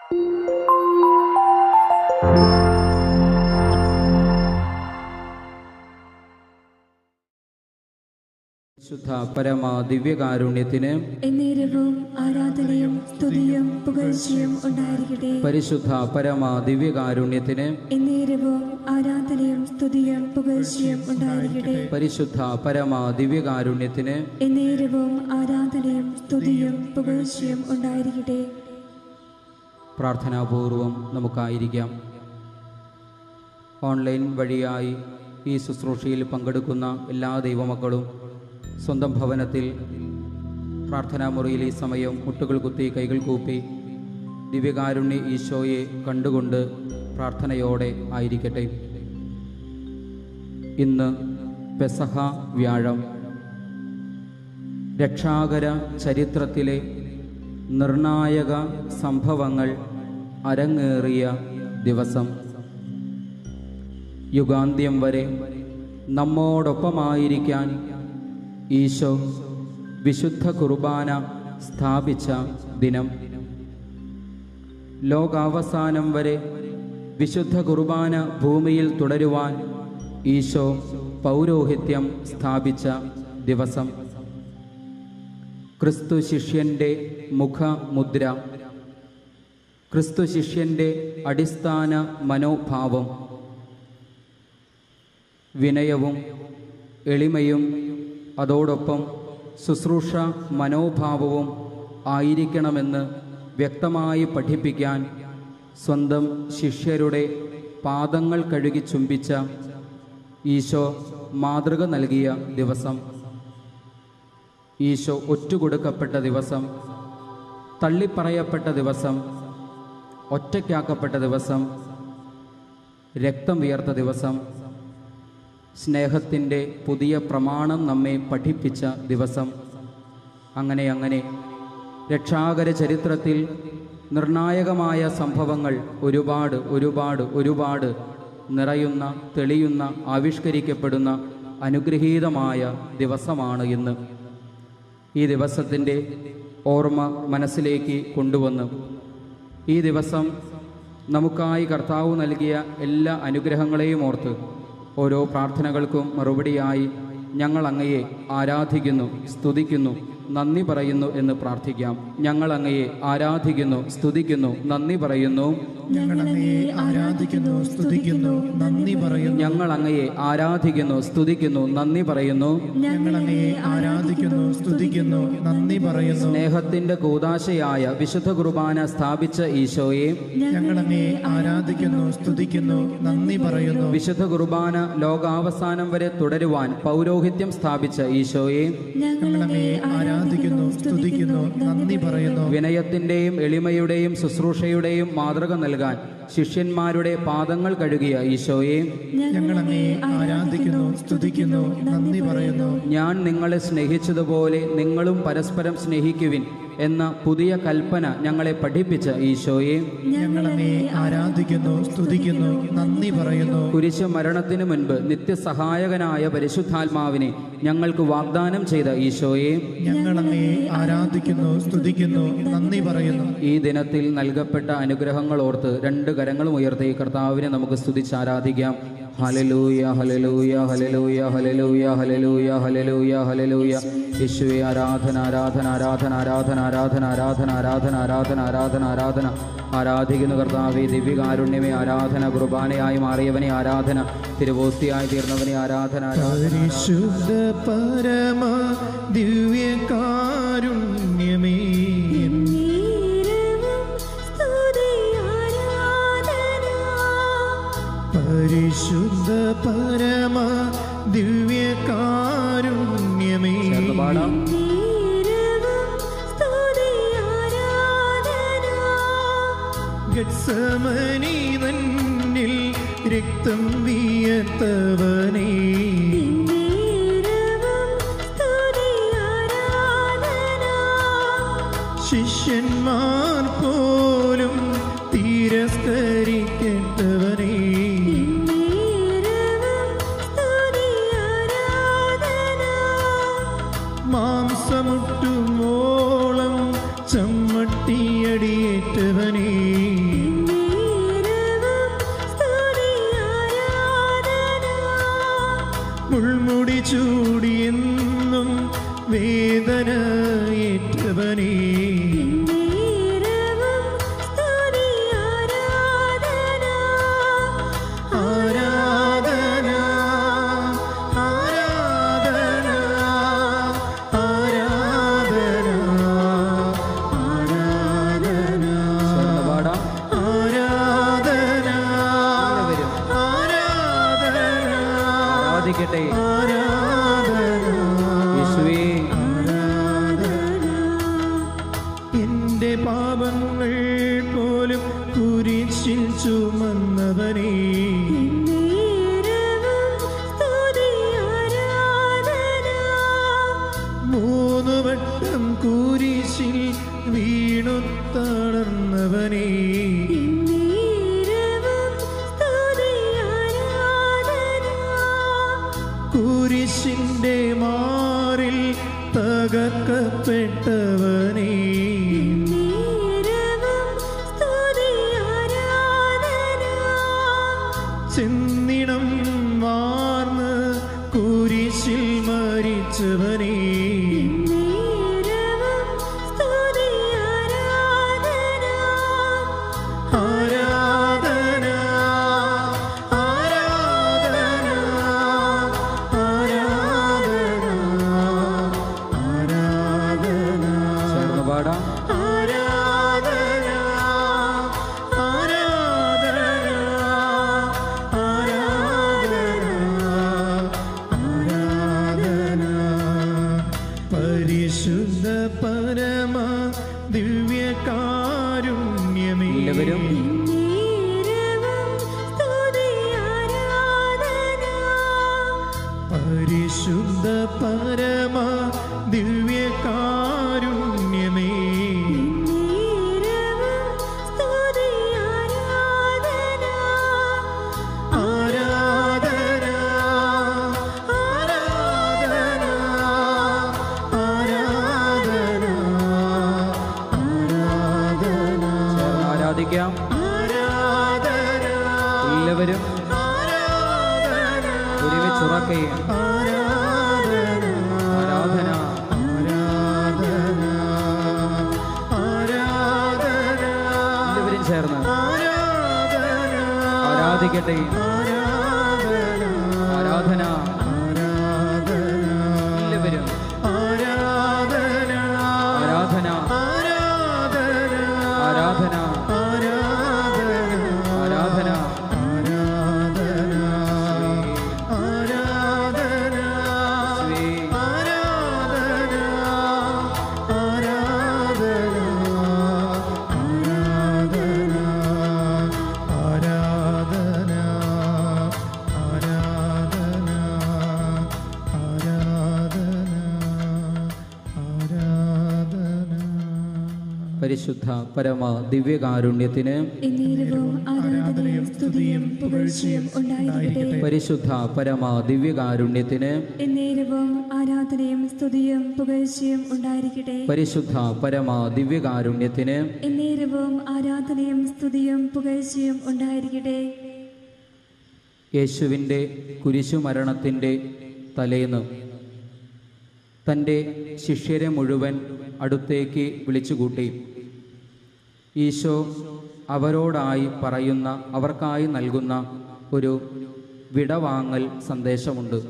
ശുദ്ധ പരമ ദിവ്യകാരുണ്യത്തിന് എന്നേരവും ആരാധനയും സ്തുതിയും പുകഴ്ചയും ഉണ്ടായിരിക്കട്ടെ പരിശുദ്ധ പരമ ദിവ്യകാരുണ്യത്തിന് എന്നേരവും ആരാധനയും സ്തുതിയും പുകഴ്ചയും ഉണ്ടായിരിക്കട്ടെ പരിശുദ്ധ പരമ ദിവ്യകാരുണ്യത്തിന് എന്നേരവും ആരാധനയും സ്തുതിയും പുകഴ്ചയും ഉണ്ടായിരിക്കട്ടെ പ്രാർത്ഥനാപൂർവം നമുക്കായിരിക്കാം ഓൺലൈൻ വഴിയായി ഈ ശുശ്രൂഷയിൽ പങ്കെടുക്കുന്ന എല്ലാ ദൈവമക്കളും സ്വന്തം ഭവനത്തിൽ പ്രാർത്ഥനാമുറിയിൽ ഈ സമയം മുട്ടുകൾ കുത്തി കൈകൾ കൂപ്പി ദിവ്യകാരുണ്യ ഈശോയെ കണ്ടുകൊണ്ട് പ്രാർത്ഥനയോടെ ആയിരിക്കട്ടെ ഇന്ന് പെസഹ വ്യാഴം രക്ഷാകര ചരിത്രത്തിലെ നിർണായക സംഭവങ്ങൾ അരങ്ങേറിയ ദിവസം യുഗാന്ത്യം വരെ നമ്മോടൊപ്പമായിരിക്കാൻ ഈശോ വിശുദ്ധ കുർബാന സ്ഥാപിച്ച ദിനം ലോകാവസാനം വരെ വിശുദ്ധ കുർബാന ഭൂമിയിൽ തുടരുവാൻ ഈശോ പൗരോഹിത്യം സ്ഥാപിച്ച ദിവസം ക്രിസ്തു ശിഷ്യന്റെ മുഖമുദ്ര ക്രിസ്തു ശിഷ്യന്റെ അടിസ്ഥാന മനോഭാവം വിനയവും എളിമയും അതോടൊപ്പം ശുശ്രൂഷ മനോഭാവവും ആയിരിക്കണമെന്ന് വ്യക്തമായി പഠിപ്പിക്കാൻ സ്വന്തം ശിഷ്യരുടെ പാദങ്ങൾ കഴുകി ചുംബിച്ച ഈശോ മാതൃക നൽകിയ ദിവസം ഈശോ ഒറ്റുകൊടുക്കപ്പെട്ട ദിവസം തള്ളിപ്പറയപ്പെട്ട ദിവസം ഒറ്റയ്ക്കാക്കപ്പെട്ട ദിവസം രക്തം വിയർത്ത ദിവസം സ്നേഹത്തിൻ്റെ പുതിയ പ്രമാണം നമ്മെ പഠിപ്പിച്ച ദിവസം അങ്ങനെ അങ്ങനെ രക്ഷാകര ചരിത്രത്തിൽ നിർണായകമായ സംഭവങ്ങൾ ഒരുപാട് ഒരുപാട് ഒരുപാട് നിറയുന്ന തെളിയുന്ന ആവിഷ്കരിക്കപ്പെടുന്ന അനുഗ്രഹീതമായ ദിവസമാണ് ഇന്ന് ഈ ദിവസത്തിൻ്റെ ഓർമ്മ മനസ്സിലേക്ക് കൊണ്ടുവന്ന് ഈ ദിവസം നമുക്കായി കർത്താവ് നൽകിയ എല്ലാ അനുഗ്രഹങ്ങളെയും ഓർത്ത് ഓരോ പ്രാർത്ഥനകൾക്കും മറുപടിയായി ഞങ്ങൾ അങ്ങയെ ആരാധിക്കുന്നു സ്തുതിക്കുന്നു നന്ദി പറയുന്നു എന്ന് പ്രാർത്ഥിക്കാം ഞങ്ങൾ അങ്ങയെ ആരാധിക്കുന്നു സ്തുതിക്കുന്നു നന്ദി പറയുന്നു ഞങ്ങൾ അങ്ങയെ ആരാധിക്കുന്നു സ്തുതിക്കുന്നു നന്ദി പറയുന്നു ഞങ്ങൾ അങ്ങയെ ആരാധിക്കുന്നു സ്തുതിക്കുന്നു നന്ദി പറയുന്നു ഞങ്ങൾ അങ്ങയെ ആരാധിക്കുന്നു സ്തുതിക്കുന്നു നന്ദി പറയുന്നു സ്നേഹത്തിന്റെ കൂതാശയായ വിശുദ്ധ കുർബാന സ്ഥാപിച്ച ഈശോയെ ഞങ്ങൾ അങ്ങയെ ആരാധിക്കുന്നു സ്തുതിക്കുന്നു നന്ദി പറയുന്നു വിശുദ്ധ കുർബാന ലോകാവസാനം വരെ തുടരുവാൻ പൗരോഹിത്യം സ്ഥാപിച്ച ഈശോയെ ഞങ്ങൾ അങ്ങയെ ആരാധിക്കുന്നു സ്തുതിക്കുന്നു നന്ദി പറയുന്നു വിനയത്തിന്റെയും എളിമയുടെയും ശുശ്രൂഷയുടെയും മാതൃക നൽകാൻ ശിഷ്യന്മാരുടെ പാദങ്ങൾ കഴുകിയ ഈശോയെ ഞങ്ങൾ അങ്ങയെ ആരാധിക്കുന്നു സ്തുതിക്കുന്നു നന്ദി പറയുന്നു ഞാൻ നിങ്ങളെ സ്നേഹിച്ചതുപോലെ നിങ്ങളും പരസ്പരം സ്നേഹിക്കുവിൻ എന്ന പുതിയ കൽപ്പന ഞങ്ങളെ പഠിപ്പിച്ച ഈശോയെ ഞങ്ങൾ അങ്ങയെ ആരാധിക്കുന്നു സ്തുതിക്കുന്നു നന്ദി പറയുന്നു കുരിശ് മരണത്തിനു മുൻപ് നിത്യസഹായകനായ പരിശുദ്ധാത്മാവിനെ ഞങ്ങൾക്ക് വാഗ്ദാനം ചെയ്ത ഈശോയെ ഞങ്ങൾ അങ്ങയെ ആരാധിക്കുന്നു സ്തുതിക്കുന്നു നന്ദി പറയുന്നു ഈ ദിനത്തിൽ നൽകപ്പെട്ട അനുഗ്രഹങ്ങൾ ഓർത്ത് രണ്ട് കരങ്ങളും ഉയർത്തി കർത്താവിനെ നമുക്ക് സ്തുതിച്ച് ആരാധിക്കാം ഹലലൂയ ഹലലൂയ ഹലലൂയ ഹലലൂയ ഹലലൂയ ഹലലൂയ ഹലലൂയ യേശുവെ ആരാധന ആരാധന ആരാധന ആരാധന ആരാധന ആരാധന ആരാധന ആരാധന ആരാധന ആരാധന ആരാധിക്കുന്ന കർത്താവെ ദിവ്യകാരുണ്യമേ ആരാധന കുർബാനയായി മാറിയവനെ ആരാധന തിരുവോസ്തിയായി തീർന്നവനെ ആരാധന ആരാധന പരിശുദ്ധ പരമ ദിവ്യകാരുണ്യമേ എന്നേരവും സ്തുതി ആരാധന പരിശുദ്ധ പരമ ദിവ്യകാരുണ്യമേ ചേർന്ന് പാടാം എന്നേരവും സ്തുതി ആരാധന ഗത്സമനി തന്നിൽ രക്തം വിയർത്തവനേ എന്നേരവും സ്തുതി ആരാധന ശിഷ്യന്മാർ പോലും തിരസ്കരിക്കട്ടവനേ എന്നേരവും സ്തുതി ആരാധന മാംസമുട്ടുമോളം ചമ്മട്ടിയടിയേറ്റവനേ പോലും കുരിശിൽ ചുമന്നവനേ നേരവും സ്തുതി ആരാധന മൂന്ന് വട്ടം കുരിശിൽ വീണു തളർന്നവനേ നേരവും സ്തുതി ആരാധന കുരിശിന്റെ മാറിൽ തകർക്കപ്പെട്ടവനേ നേരവും സ്തുതി ആരാധന ചെന്നിടം വാർന്ന് കുരിശിൽ മരിച്ചവനേ നേരവും സ്തുതി ആരാധന ആരാധന ആരാധന ആരാധന ആരാധന ചേർന്ന് പാടാം ആരാധന ആരാധന ആരാധന പരിശുദ്ധ പരമ ദിവ്യകാരുണ്യമേ എല്ലാവരും നേരവും സ്തുതി ആരാധന പരിശുദ്ധ പരമ ദിവ്യകാരുണ്യമേ നേരവും സ്തുതി ആരാധന ആരാധന ആരാധന ആരാധന ആരാധന ചേർന്ന് ആരാധിക്കാം ആരാധന എല്ലാവരും ആരാധന ഒരുമിച്ച് ഉറക്കുകയും ആരാധന ആരാധന ആരാധന ആരാധന എല്ലാവരും ചേർന്ന് ആരാധന ആരാധിക്കട്ടെ ആരാധന ആരാധന ആരാധന എല്ലാവരും ആരാധന ആരാധന ആരാധന ആരാധന ആരാധന ആരാധന ആരാധന ശ്രീ ആരാധന ആരാധന ആരാധന ആരാധന ആരാധന ആരാധന പരിശുദ്ധ പരമ ദിവ്യകാരുണ്യത്തിന് എന്നേരവും ആരാധനയും സ്തുതിയും പുകഴ്ചയും ഉണ്ടായിരിക്കട്ടെ പരിശുദ്ധ പരമ ദിവ്യകാരുണ്യത്തിന് എന്നേരവും ആരാധനയും സ്തുതിയും പുകഴ്ചയും ഉണ്ടായിരിക്കട്ടെ പരിശുദ്ധ പരമ ദിവ്യകാരുണ്യത്തിന് എന്നേരവും ആരാധനയും സ്തുതിയും പുകഴ്ചയും ഉണ്ടായിരിക്കട്ടെ യേശുവിൻ്റെ കുരിശുമരണത്തിൻ്റെ തലേന്ന് തൻ്റെ ശിഷ്യരെ മുഴുവൻ അടുത്തേക്ക് വിളിച്ചുകൂട്ടി ഈശോ അവരോടായി പറയുന്ന അവർക്കായി നൽകുന്ന ഒരു വിടവാങ്ങൽ സന്ദേശമുണ്ട്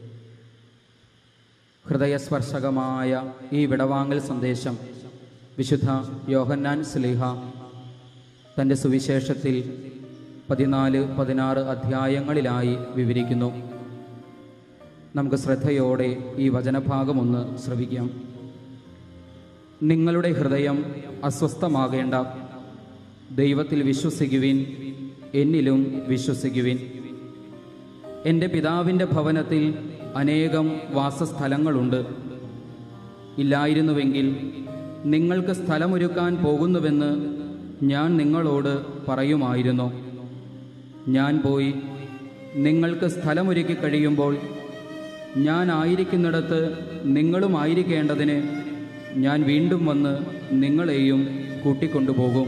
ഹൃദയസ്പർശകമായ ഈ വിടവാങ്ങൽ സന്ദേശം വിശുദ്ധ യോഹന്നാൻ സ്ലിഹ തൻ്റെ സുവിശേഷത്തിൽ പതിനാല് പതിനാറ് അധ്യായങ്ങളിലായി വിവരിക്കുന്നു നമുക്ക് ശ്രദ്ധയോടെ ഈ വചനഭാഗമൊന്ന് ശ്രവിക്കാം നിങ്ങളുടെ ഹൃദയം അസ്വസ്ഥമാകേണ്ട ദൈവത്തിൽ വിശ്വസിക്കുവിൻ എന്നിലും വിശ്വസിക്കുവിൻ എൻ്റെ പിതാവിൻ്റെ ഭവനത്തിൽ അനേകം വാസസ്ഥലങ്ങളുണ്ട് ഇല്ലായിരുന്നുവെങ്കിൽ നിങ്ങൾക്ക് സ്ഥലമൊരുക്കാൻ പോകുന്നുവെന്ന് ഞാൻ നിങ്ങളോട് പറയുമായിരുന്നു ഞാൻ പോയി നിങ്ങൾക്ക് സ്ഥലമൊരുക്കി കഴിയുമ്പോൾ ഞാൻ ആയിരിക്കുന്നിടത്ത് നിങ്ങളുമായിരിക്കേണ്ടതിന് ഞാൻ വീണ്ടും വന്ന് നിങ്ങളെയും കൂട്ടിക്കൊണ്ടുപോകും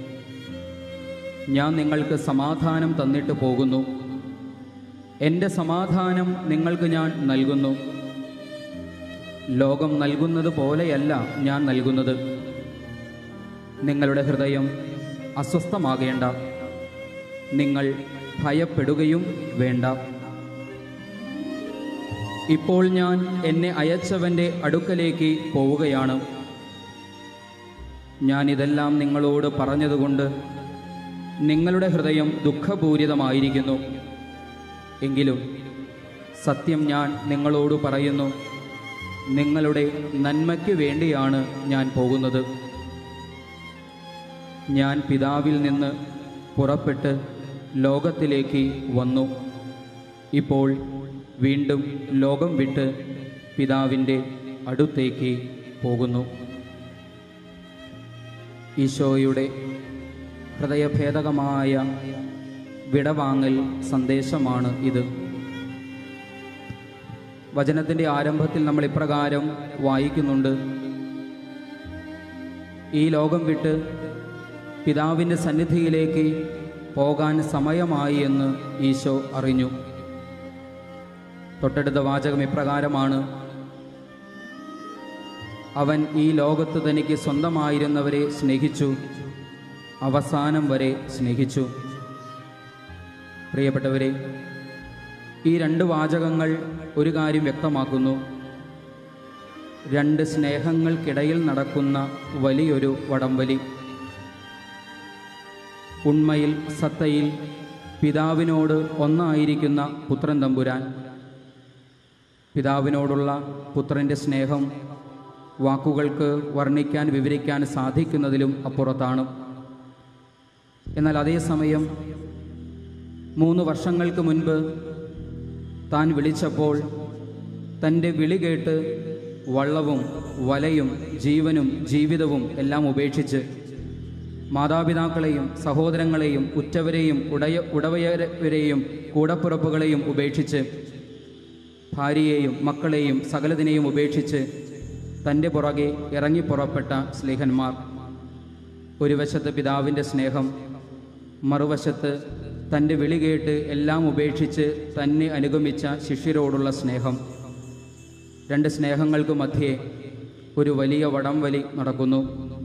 ഞാൻ നിങ്ങൾക്ക് സമാധാനം തന്നിട്ട് പോകുന്നു എൻ്റെ സമാധാനം നിങ്ങൾക്ക് ഞാൻ നൽകുന്നു ലോകം നൽകുന്നത് പോലെയല്ല ഞാൻ നൽകുന്നത് നിങ്ങളുടെ ഹൃദയം അസ്വസ്ഥമാകേണ്ട നിങ്ങൾ ഭയപ്പെടുകയും വേണ്ട ഇപ്പോൾ ഞാൻ എന്നെ അയച്ചവൻ്റെ അടുക്കലേക്ക് പോവുകയാണ് ഞാൻ ഇതെല്ലാം നിങ്ങളോട് പറഞ്ഞതുകൊണ്ട് നിങ്ങളുടെ ഹൃദയം ദുഃഖപൂരിതമായിരിക്കുന്നു എങ്കിലും സത്യം ഞാൻ നിങ്ങളോട് പറയുന്നു നിങ്ങളുടെ നന്മയ്ക്ക് വേണ്ടിയാണ് ഞാൻ പോകുന്നത് ഞാൻ പിതാവിൽ നിന്ന് പുറപ്പെട്ട് ലോകത്തിലേക്ക് വന്നു ഇപ്പോൾ വീണ്ടും ലോകം വിട്ട് പിതാവിൻ്റെ അടുത്തേക്ക് പോകുന്നു ഈശോയുടെ ഹൃദയഭേദകമായ വിടവാങ്ങൽ സന്ദേശമാണ് ഇത് വചനത്തിൻ്റെ ആരംഭത്തിൽ നമ്മൾ ഇപ്രകാരം വായിക്കുന്നുണ്ട് ഈ ലോകം വിട്ട് പിതാവിൻ്റെ സന്നിധിയിലേക്ക് പോകാൻ സമയമായി എന്ന് ഈശോ അറിഞ്ഞു തൊട്ടടുത്ത വാചകം ഇപ്രകാരമാണ് അവൻ ഈ ലോകത്ത് തനിക്ക് സ്വന്തമായിരുന്നവരെ സ്നേഹിച്ചു അവസാനം വരെ സ്നേഹിച്ചു പ്രിയപ്പെട്ടവരെ ഈ രണ്ട് വാചകങ്ങൾ ഒരു കാര്യം വ്യക്തമാക്കുന്നു രണ്ട് സ്നേഹങ്ങൾക്കിടയിൽ നടക്കുന്ന വലിയൊരു വടംവലി ഉണ്മയിൽ സത്തയിൽ പിതാവിനോട് ഒന്നായിരിക്കുന്ന പുത്രൻ തമ്പുരാൻ പിതാവിനോടുള്ള പുത്രൻ്റെ സ്നേഹം വാക്കുകൾക്ക് വർണ്ണിക്കാൻ വിവരിക്കാൻ സാധിക്കുന്നതിലും അപ്പുറത്താണ് എന്നാൽ അതേസമയം മൂന്ന് വർഷങ്ങൾക്ക് മുൻപ് താൻ വിളിച്ചപ്പോൾ തൻ്റെ വിളി കേട്ട് വള്ളവും വലയും ജീവനും ജീവിതവും എല്ലാം ഉപേക്ഷിച്ച് മാതാപിതാക്കളെയും സഹോദരങ്ങളെയും ഉറ്റവരെയും ഉടയ ഉടവയവരെയും കൂടപ്പുറപ്പുകളെയും ഉപേക്ഷിച്ച് ഭാര്യയെയും മക്കളെയും സകലതിനെയും ഉപേക്ഷിച്ച് തൻ്റെ പുറകെ ഇറങ്ങി പുറപ്പെട്ട സ്നേഹന്മാർ ഒരു വശത്ത് പിതാവിൻ്റെ സ്നേഹം മറുവശത്ത് തൻ്റെ വിളി കേട്ട് എല്ലാം ഉപേക്ഷിച്ച് തന്നെ അനുഗമിച്ച ശിഷ്യരോടുള്ള സ്നേഹം രണ്ട് സ്നേഹങ്ങൾക്ക് മധ്യേ ഒരു വലിയ വടംവലി നടക്കുന്നു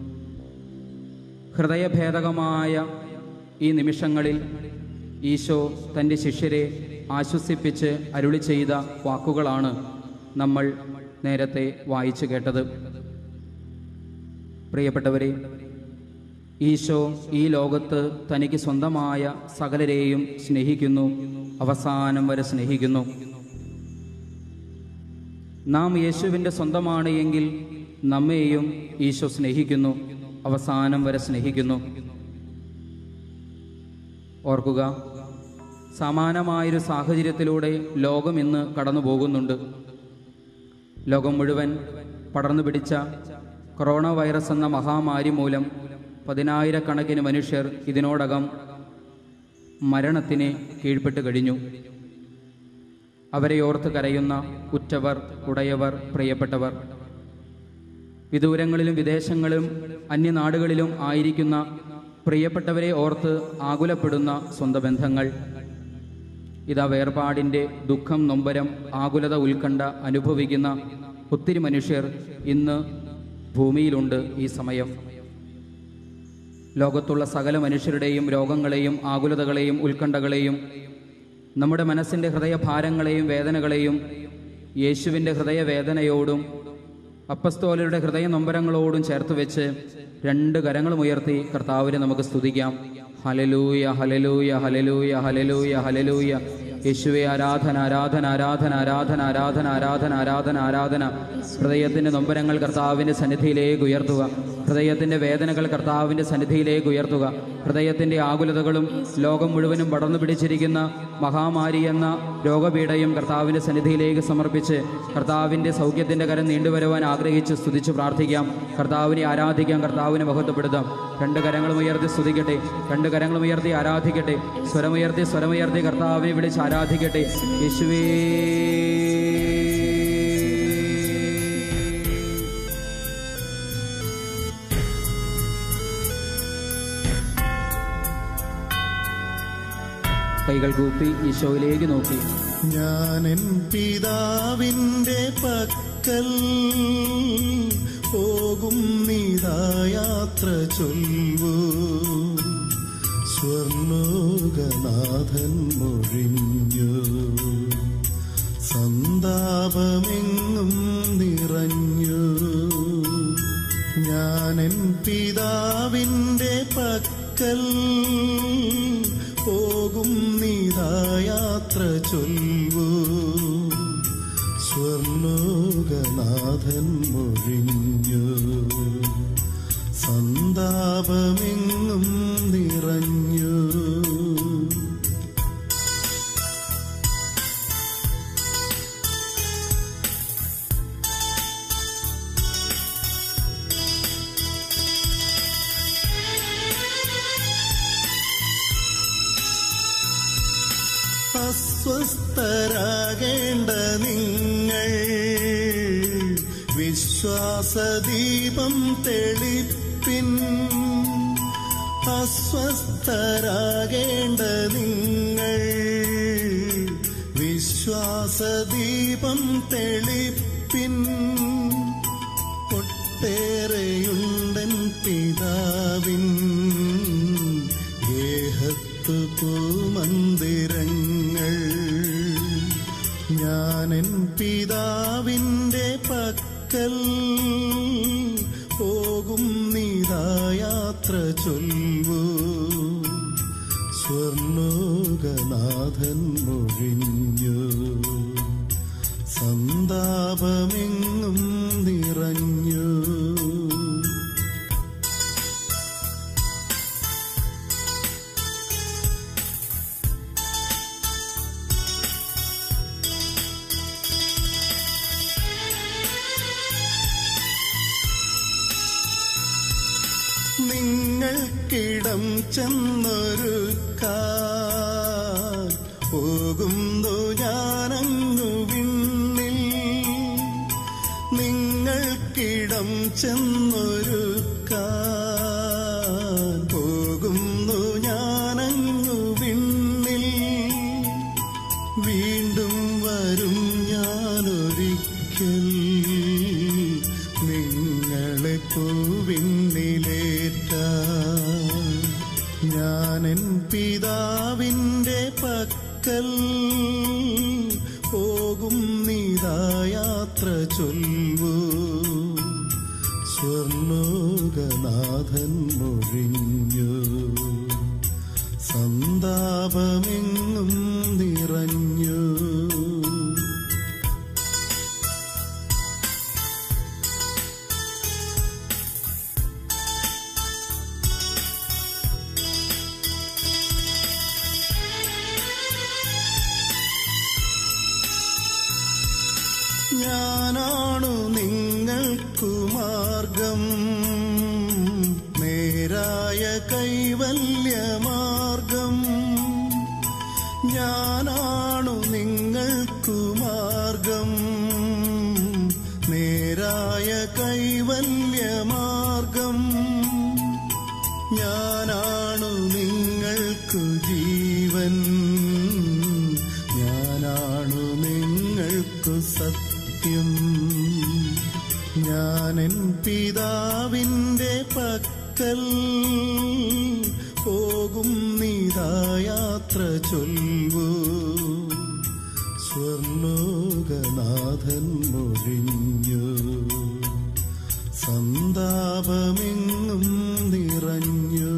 ഹൃദയഭേദകമായ ഈ നിമിഷങ്ങളിൽ ഈശോ തൻ്റെ ശിഷ്യരെ ആശ്വസിപ്പിച്ച് അരുളി ചെയ്ത വാക്കുകളാണ് നമ്മൾ നേരത്തെ വായിച്ചു കേട്ടത് പ്രിയപ്പെട്ടവരെ ഈശോ ഈ ലോകത്ത് തനിക്ക് സ്വന്തമായ സകലരെയും സ്നേഹിക്കുന്നു അവസാനം വരെ സ്നേഹിക്കുന്നു നാം യേശുവിൻ്റെ സ്വന്തമാണ് എങ്കിൽ നമ്മെയും ഈശോ സ്നേഹിക്കുന്നു അവസാനം വരെ സ്നേഹിക്കുന്നു ഓർക്കുക സമാനമായൊരു സാഹചര്യത്തിലൂടെ ലോകം ഇന്ന് കടന്നു പോകുന്നുണ്ട് ലോകം മുഴുവൻ പടർന്നു പിടിച്ച കൊറോണ വൈറസ് എന്ന മഹാമാരി മൂലം പതിനായിരക്കണക്കിന് മനുഷ്യർ ഇതിനോടകം മരണത്തിന് കീഴ്പ്പെട്ട് കഴിഞ്ഞു അവരെ ഓർത്ത് കരയുന്ന ഉറ്റവർ ഉടയവർ പ്രിയപ്പെട്ടവർ വിദൂരങ്ങളിലും വിദേശങ്ങളിലും അന്യനാടുകളിലും ആയിരിക്കുന്ന പ്രിയപ്പെട്ടവരെ ഓർത്ത് ആകുലപ്പെടുന്ന സ്വന്തം ബന്ധങ്ങൾ ഇതാ വേർപാടിൻ്റെ ദുഃഖം നൊമ്പരം ആകുലത ഉത്കണ്ഠ അനുഭവിക്കുന്ന ഒത്തിരി മനുഷ്യർ ഇന്ന് ഭൂമിയിലുണ്ട് ഈ സമയം ലോകത്തുള്ള സകല മനുഷ്യരുടെയും രോഗങ്ങളെയും ആകുലതകളെയും ഉത്കണ്ഠകളെയും നമ്മുടെ മനസ്സിൻ്റെ ഹൃദയഭാരങ്ങളെയും വേദനകളെയും യേശുവിൻ്റെ ഹൃദയവേദനയോടും അപ്പസ്തോലരുടെ ഹൃദയ നൊമ്പരങ്ങളോടും ചേർത്ത് വെച്ച് രണ്ട് കരങ്ങളും ഉയർത്തി കർത്താവിനെ നമുക്ക് സ്തുതിക്കാം ഹലലൂയ ഹലലൂയ ഹലലൂയ ഹലലൂയ ഹലലൂയ യേശുവെ ആരാധന ആരാധന ആരാധന ആരാധന ആരാധന ആരാധന ആരാധന ആരാധന ഹൃദയത്തിൻ്റെ നൊമ്പരങ്ങൾ കർത്താവിൻ്റെ സന്നിധിയിലേക്ക് ഉയർത്തുക ഹൃദയത്തിൻ്റെ വേദനകൾ കർത്താവിൻ്റെ സന്നിധിയിലേക്ക് ഉയർത്തുക ഹൃദയത്തിൻ്റെ ആകുലതകളും ലോകം മുഴുവനും പടർന്നു പിടിച്ചിരിക്കുന്ന മഹാമാരി എന്ന രോഗപീഠയും കർത്താവിൻ്റെ സന്നിധിയിലേക്ക് സമർപ്പിച്ച് കർത്താവിൻ്റെ സൗഖ്യത്തിൻ്റെ കരം നീണ്ടുവരുവാൻ ആഗ്രഹിച്ച് സ്തുതിച്ച് പ്രാർത്ഥിക്കാം കർത്താവിനെ ആരാധിക്കാം കർത്താവിനെ മഹത്വപ്പെടുത്താം രണ്ട് കരങ്ങളും ഉയർത്തി സ്തുതിക്കട്ടെ രണ്ട് കരങ്ങളും ഉയർത്തി ആരാധിക്കട്ടെ സ്വരമുയർത്തി സ്വരമുയർത്തി കർത്താവിനെ വിളിച്ച് ആരാധിക്കട്ടെ യേശുവേ കൈകൾ കൂപ്പി ഈശോയിലേക്ക് നോക്കി ഞാനെൻ പിതാവിൻ്റെ പക്കൽ പോകും നീതായാത്ര ചൊല്ലൂ സ്വർലോകനാഥൻ മൊഴിഞ്ഞു സന്താപമെങ്ങും നിറഞ്ഞു ഞാനെൻ പിതാവിൻ്റെ പക്കൽ പോകും നീതായാത്ര ചൊല്ലൂ സ്വർലോകനാഥൻ മൊഴിഞ്ഞു സന്താപമെങ്ങും അസ്വസ്ഥരാകേണ്ട നിങ്ങൾ വിശ്വാസദീപം തെളിപ്പിൻ അസ്വസ്ഥരാകേണ്ട നിങ്ങൾ വിശ്വാസദീപം തെളിപ്പിൻ ഒട്ടേറെയുണ്ടൻ പിതാവിൻ ഗേഹത്തു പൂമന്ദിരങ്ങൾ ഞാനൻ പിതാവിൻ്റെ പക്കൽ പോകും നീതായാത്ര ചൊല്ലൂ സ്വർലോകനാഥൻ മൊഴിഞ്ഞു സന്താപമെങ്ങും നിറഞ്ഞു നിങ്ങൾക്കിടം ചെന്നൊരുക്കാൻ പോകുന്നു ഞാനങ്ങു വിണ്ണിൽ നിങ്ങൾക്കിടം ചെന്നൊരുക്കാൻ പോകുന്നു ഞാനങ്ങു വിണ്ണിൽ വീണ്ടും വരും ഞാനൊരിക്കൽ നിങ്ങളെ പൂവിന്നിലേറ്റ ഞാനൻ പിതാവിൻ്റെ പക്കൽ പോകും നീതായാത്ര ചൊല്ലൂ സ്വർലോകനാഥൻ മൊഴിഞ്ഞു സന്താപമെങ്ങും നിറഞ്ഞു ഞാനാണു നിങ്ങൾക്കു മാർഗം നേരായ കൈവല്യമാർഗം ഞാനാണു നിങ്ങൾക്കു മാർഗം നേരായ കൈവല്യമാർഗം ഞാനാണു നിങ്ങൾക്കു ജീവൻ ഞാനാണു നിങ്ങൾക്കു സത്യം ഞാനെൻ പിതാവിൻ്റെ പക്കൽ പോകും നീതായാത്ര ചൊല്ലൂ സ്വർലോകനാഥൻ മൊഴിഞ്ഞു സന്താപമെങ്ങും നിറഞ്ഞു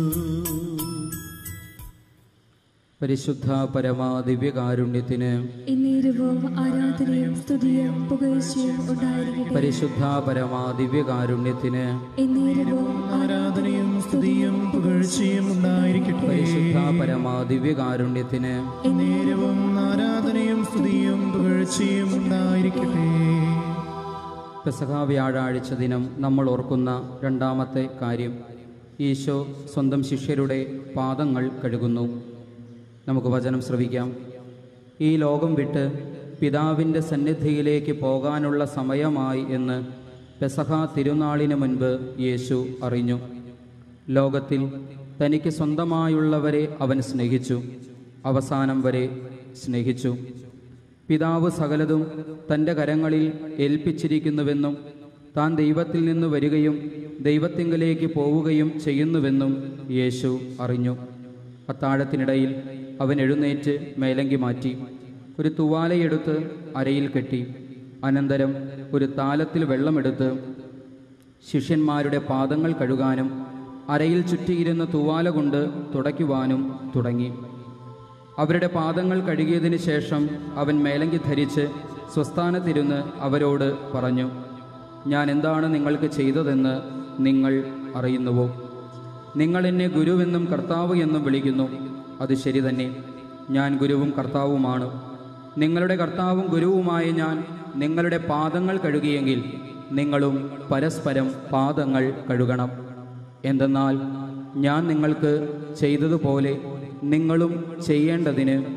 പരിശുദ്ധ പരമാ ദിവ്യകാരുണ്യത്തിന് എന്നേരവും ആരാധനയും സ്തുതിയും പുകഴ്ചയും ഉണ്ടായിരിക്കട്ടെ പരിശുദ്ധ പരമാ ദിവ്യകാരുണ്യത്തിന് എന്നേരവും ആരാധനയും സ്തുതിയും പുകഴ്ചയും ഉണ്ടായിരിക്കട്ടെ പരിശുദ്ധ പരമാ ദിവ്യകാരുണ്യത്തിന് നേരവും ആരാധനയും സ്തുതിയും പുകഴ്ചയും ഉണ്ടായിരിക്കട്ടെ പെസഹ വ്യാഴാഴ്ച ദിനം നമ്മൾ ഓർക്കുന്ന രണ്ടാമത്തെ കാര്യം ഈശോ സ്വന്തം ശിഷ്യരുടെ പാദങ്ങൾ കഴുകുന്നു നമുക്ക് വചനം ശ്രവിക്കാം ഈ ലോകം വിട്ട് പിതാവിൻ്റെ സന്നിധിയിലേക്ക് പോകാനുള്ള സമയമായി എന്ന് പെസഹ തിരുനാളിന് മുൻപ് യേശു അറിഞ്ഞു ലോകത്തിൽ തനിക്ക് സ്വന്തമായുള്ളവരെ അവൻ സ്നേഹിച്ചു അവസാനം വരെ സ്നേഹിച്ചു പിതാവ് സകലതും തൻ്റെ കരങ്ങളിൽ ഏൽപ്പിച്ചിരിക്കുന്നുവെന്നും താൻ ദൈവത്തിൽ നിന്ന് വരികയും ദൈവത്തിങ്കലേക്ക് പോവുകയും ചെയ്യുന്നുവെന്നും യേശു അറിഞ്ഞു അത്താഴത്തിനിടയിൽ അവൻ എഴുന്നേറ്റ് മേലങ്കി മാറ്റി ഒരു തുവാലയെടുത്ത് അരയിൽ കെട്ടി അനന്തരം ഒരു താലത്തിൽ വെള്ളമെടുത്ത് ശിഷ്യന്മാരുടെ പാദങ്ങൾ കഴുകാനും അരയിൽ ചുറ്റിയിരുന്ന തുവാല കൊണ്ട് തുടയ്ക്കുവാനും തുടങ്ങി അവരുടെ പാദങ്ങൾ കഴുകിയതിന് ശേഷം അവൻ മേലങ്കി ധരിച്ച് സ്വസ്ഥാനത്തിരുന്ന് അവരോട് പറഞ്ഞു ഞാൻ എന്താണ് നിങ്ങൾക്ക് ചെയ്തതെന്ന് നിങ്ങൾ അറിയുന്നുവോ നിങ്ങൾ എന്നെ ഗുരുവെന്നും കർത്താവ് എന്നും വിളിക്കുന്നു അത് ശരി തന്നെ ഞാൻ ഗുരുവും കർത്താവുമാണ് നിങ്ങളുടെ കർത്താവും ഗുരുവുമായ ഞാൻ നിങ്ങളുടെ പാദങ്ങൾ കഴുകിയെങ്കിൽ നിങ്ങളും പരസ്പരം പാദങ്ങൾ കഴുകണം എന്തെന്നാൽ ഞാൻ നിങ്ങൾക്ക് ചെയ്തതുപോലെ നിങ്ങളും ചെയ്യേണ്ടതിന്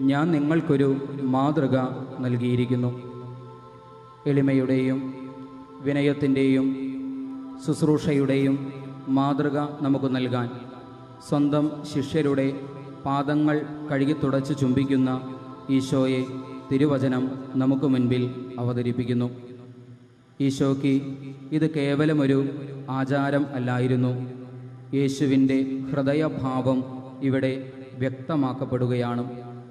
ഞാൻ നിങ്ങൾക്കൊരു മാതൃക നൽകിയിരിക്കുന്നു എളിമയുടെയും വിനയത്തിൻ്റെയും ശുശ്രൂഷയുടെയും മാതൃക നമുക്ക് നൽകാൻ സ്വന്തം ശിഷ്യരുടെ പാദങ്ങൾ കഴുകി തുടച്ച് ചുംബിക്കുന്ന ഈശോയെ തിരുവചനം നമുക്ക് മുൻപിൽ അവതരിപ്പിക്കുന്നു ഈശോയ്ക്ക് ഇത് കേവലമൊരു ആചാരം അല്ലായിരുന്നു യേശുവിൻ്റെ ഹൃദയഭാവം ഇവിടെ വ്യക്തമാക്കപ്പെടുകയാണ്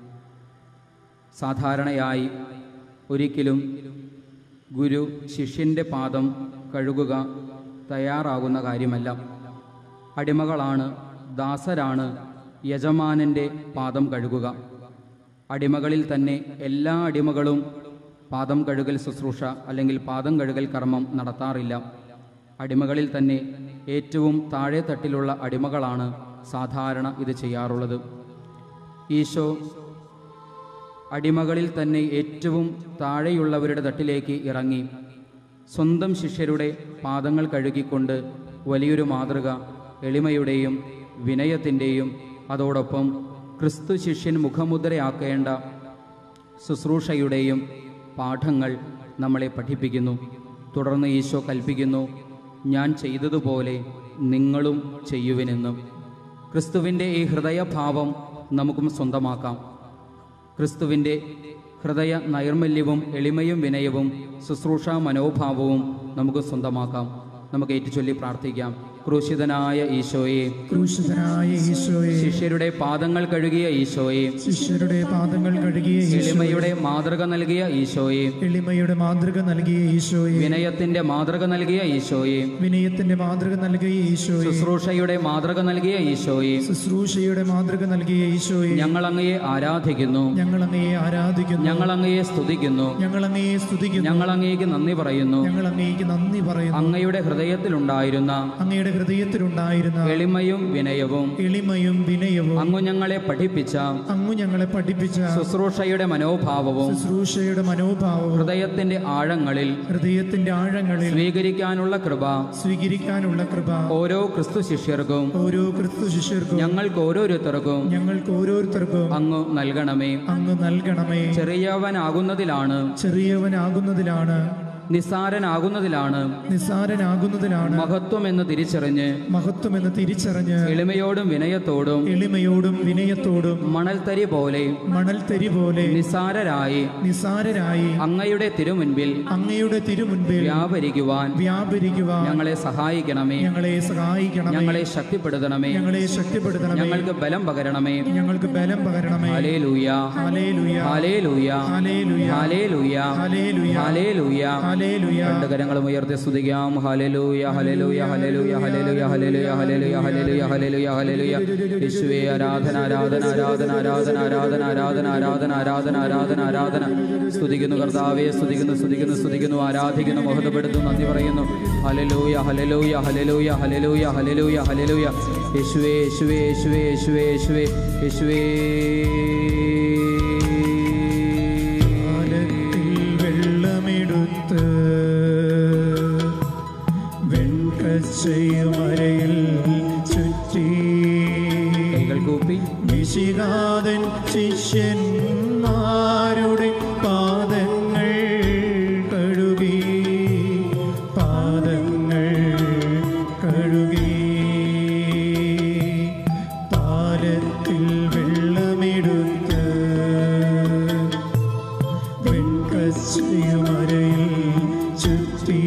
സാധാരണയായി ഒരിക്കലും ഗുരു ശിഷ്യൻ്റെ പാദം കഴുകുക തയ്യാറാകുന്ന കാര്യമല്ല അടിമകളാണ് ദാസരാണ് യജമാനൻ്റെ പാദം കഴുകുക അടിമകളിൽ തന്നെ എല്ലാ അടിമകളും പാദം കഴുകൽ ശുശ്രൂഷ അല്ലെങ്കിൽ പാദം കഴുകൽ കർമ്മം നടത്താറില്ല അടിമകളിൽ തന്നെ ഏറ്റവും താഴെ തട്ടിലുള്ള അടിമകളാണ് സാധാരണ ഇത് ചെയ്യാറുള്ളത് ഈശോ അടിമകളിൽ തന്നെ ഏറ്റവും താഴെയുള്ളവരുടെ തട്ടിലേക്ക് ഇറങ്ങി സ്വന്തം ശിഷ്യരുടെ പാദങ്ങൾ കഴുകിക്കൊണ്ട് വലിയൊരു മാതൃക എളിമയുടെയും വിനയത്തിൻ്റെയും അതോടൊപ്പം ക്രിസ്തു ശിഷ്യൻ മുഖമുദ്രയാക്കേണ്ട ശുശ്രൂഷയുടെയും പാഠങ്ങൾ നമ്മളെ പഠിപ്പിക്കുന്നു തുടർന്ന് ഈശോ കൽപ്പിക്കുന്നു ഞാൻ ചെയ്തതുപോലെ നിങ്ങളും ചെയ്യുവിനെന്നും ക്രിസ്തുവിൻ്റെ ഈ ഹൃദയഭാവം നമുക്കും സ്വന്തമാക്കാം ക്രിസ്തുവിൻ്റെ ഹൃദയ നൈർമല്യവും എളിമയും വിനയവും ശുശ്രൂഷാ മനോഭാവവും നമുക്ക് സ്വന്തമാക്കാം നമുക്ക് ഏറ്റുചൊല്ലി പ്രാർത്ഥിക്കാം ക്രൂശിതനായ ഈശോയെ ക്രൂശിതനായ ഈശോയെ ശിഷ്യരുടെ പാദങ്ങൾ കഴുകിയ ഈശോയെ ശിഷ്യരുടെ പാദങ്ങൾ കഴുകിയ ഈശോ എളിമയുടെ മാതൃക നൽകിയ ഈശോയെ എളിമയുടെ മാതൃക നൽകിയ ഈശോയെ വിനയത്തിന്റെ മാതൃക നൽകിയ ഈശോയെ വിനയത്തിന്റെ മാതൃക നൽകിയ ഈശോയെ ശുശ്രൂഷയുടെ മാതൃക നൽകിയ ഈശോയെ ശുശ്രൂഷയുടെ മാതൃക നൽകിയ ഈശോയെ ഞങ്ങൾ അങ്ങയെ ആരാധിക്കുന്നു ഞങ്ങൾ അങ്ങയെ ആരാധിക്കുന്നു ഞങ്ങൾ അങ്ങയെ സ്തുതിക്കുന്നു ഞങ്ങൾ അങ്ങയെ സ്തുതിക്കുന്നു ഞങ്ങൾ അങ്ങേക്ക് നന്ദി പറയുന്നു ഞങ്ങൾ അങ്ങേക്ക് നന്ദി പറയുന്നു അങ്ങയുടെ ഹൃദയത്തിലുണ്ടായിരുന്ന അങ്ങയുടെ ഹൃദയത്തിലുണ്ടായിരുന്ന എളിമയും വിനയവും എളിമയും വിനയവും അങ്ങു ഞങ്ങളെ പഠിപ്പിച്ച അങ്ങു ഞങ്ങളെ പഠിപ്പിച്ച ശുശ്രൂഷയുടെ മനോഭാവവും ശുശ്രൂഷയുടെ മനോഭാവവും ഹൃദയത്തിന്റെ ആഴങ്ങളിൽ ഹൃദയത്തിന്റെ ആഴങ്ങളിൽ സ്വീകരിക്കാനുള്ള കൃപ സ്വീകരിക്കാനുള്ള കൃപ ഓരോ ക്രിസ്തു ശിഷ്യർക്കും ഓരോ ക്രിസ്തു ശിഷ്യർക്കും ഞങ്ങൾക്ക് ഓരോരുത്തർക്കും ഞങ്ങൾക്ക് ഓരോരുത്തർക്കും അങ്ങ് നൽകണമേ അങ്ങ് നൽകണമേ ചെറിയവനാകുന്നതിലാണ് ചെറിയവനാകുന്നതിലാണ് നിസാരനാകുന്നതിലാണ് നിസ്സാരനാകുന്നതിലാണ് മഹത്വം എന്ന് തിരിച്ചറിഞ്ഞ് മഹത്വം എന്ന് തിരിച്ചറിഞ്ഞ് എളിമയോടും വിനയത്തോടും എളിമയോടും വിനയത്തോടും മണൽത്തരി പോലെ മണൽത്തരി പോലെ നിസാരരായി നിസാരരായി അങ്ങയുടെ തിരുമുൻപിൽ അങ്ങയുടെ തിരുമുൻപിൽ വ്യാപരിക്കുവാൻ വ്യാപരിക്കുവാൻ ഞങ്ങളെ സഹായിക്കണമേ ഞങ്ങളെ സഹായിക്കണമേ ഞങ്ങളെ ശക്തിപ്പെടുത്തണമേ ഞങ്ങളെ ശക്തിപ്പെടുത്തണമേ ഞങ്ങൾക്ക് ബലം പകരണമേ ഞങ്ങൾക്ക് ബലം പകരണമേ ഹലേലൂയ ഹല്ലേലൂയ ഹലേലൂയ ഹല്ലേലൂയ ഹലേലൂയ ഹല്ലേലൂയ ഹലേലൂയ ഹല്ലേലൂയ രണ്ട് കരങ്ങളും ഉയർത്തി സ്തുതിക്കാം ഹല്ലേലൂയ ഹല്ലേലൂയ ഹല്ലേലൂയ ഹല്ലേലൂയ ഹല്ലേലൂയ ഹല്ലേലൂയ ഹല്ലേലൂയ ഹല്ലേലൂയ ഹല്ലേലൂയ യേശുവേ ആരാധന ആരാധന ആരാധന ആരാധന ആരാധന ആരാധന ആരാധന ആരാധന ആരാധന ആരാധന സ്തുതിക്കുന്നു കർത്താവേ സ്തുതിക്കുന്നു സ്തുതിക്കുന്നു സ്തുതിക്കുന്നു ആരാധിക്കുന്നു മഹത്വപ്പെടുത്തുന്നു നന്ദി പറയുന്നു ഹല്ലേലൂയ ഹല്ലേലൂയ ഹല്ലേലൂയ ഹല്ലേലൂയ ഹല്ലേലൂയ ഹല്ലേലൂയ യേശുവേ യേശുവേ യേശുവേ യേശുവേ യേശുവേ യേശുവേ കാലത്തിൽ വെള്ളമെടുത്ത് വെൺകച്ചയുമരയിൽ ചുറ്റി കൈകൾ കൂപ്പി നിശികാതൻ ശിഷ്യന്മാരുടെ പാദങ്ങൾ കഴുകി പാദങ്ങൾ കഴുകി പാലത്തിൽ വെള്ളമെടുത്ത് വെൺകച്ചയുമരയിൽ ചുറ്റി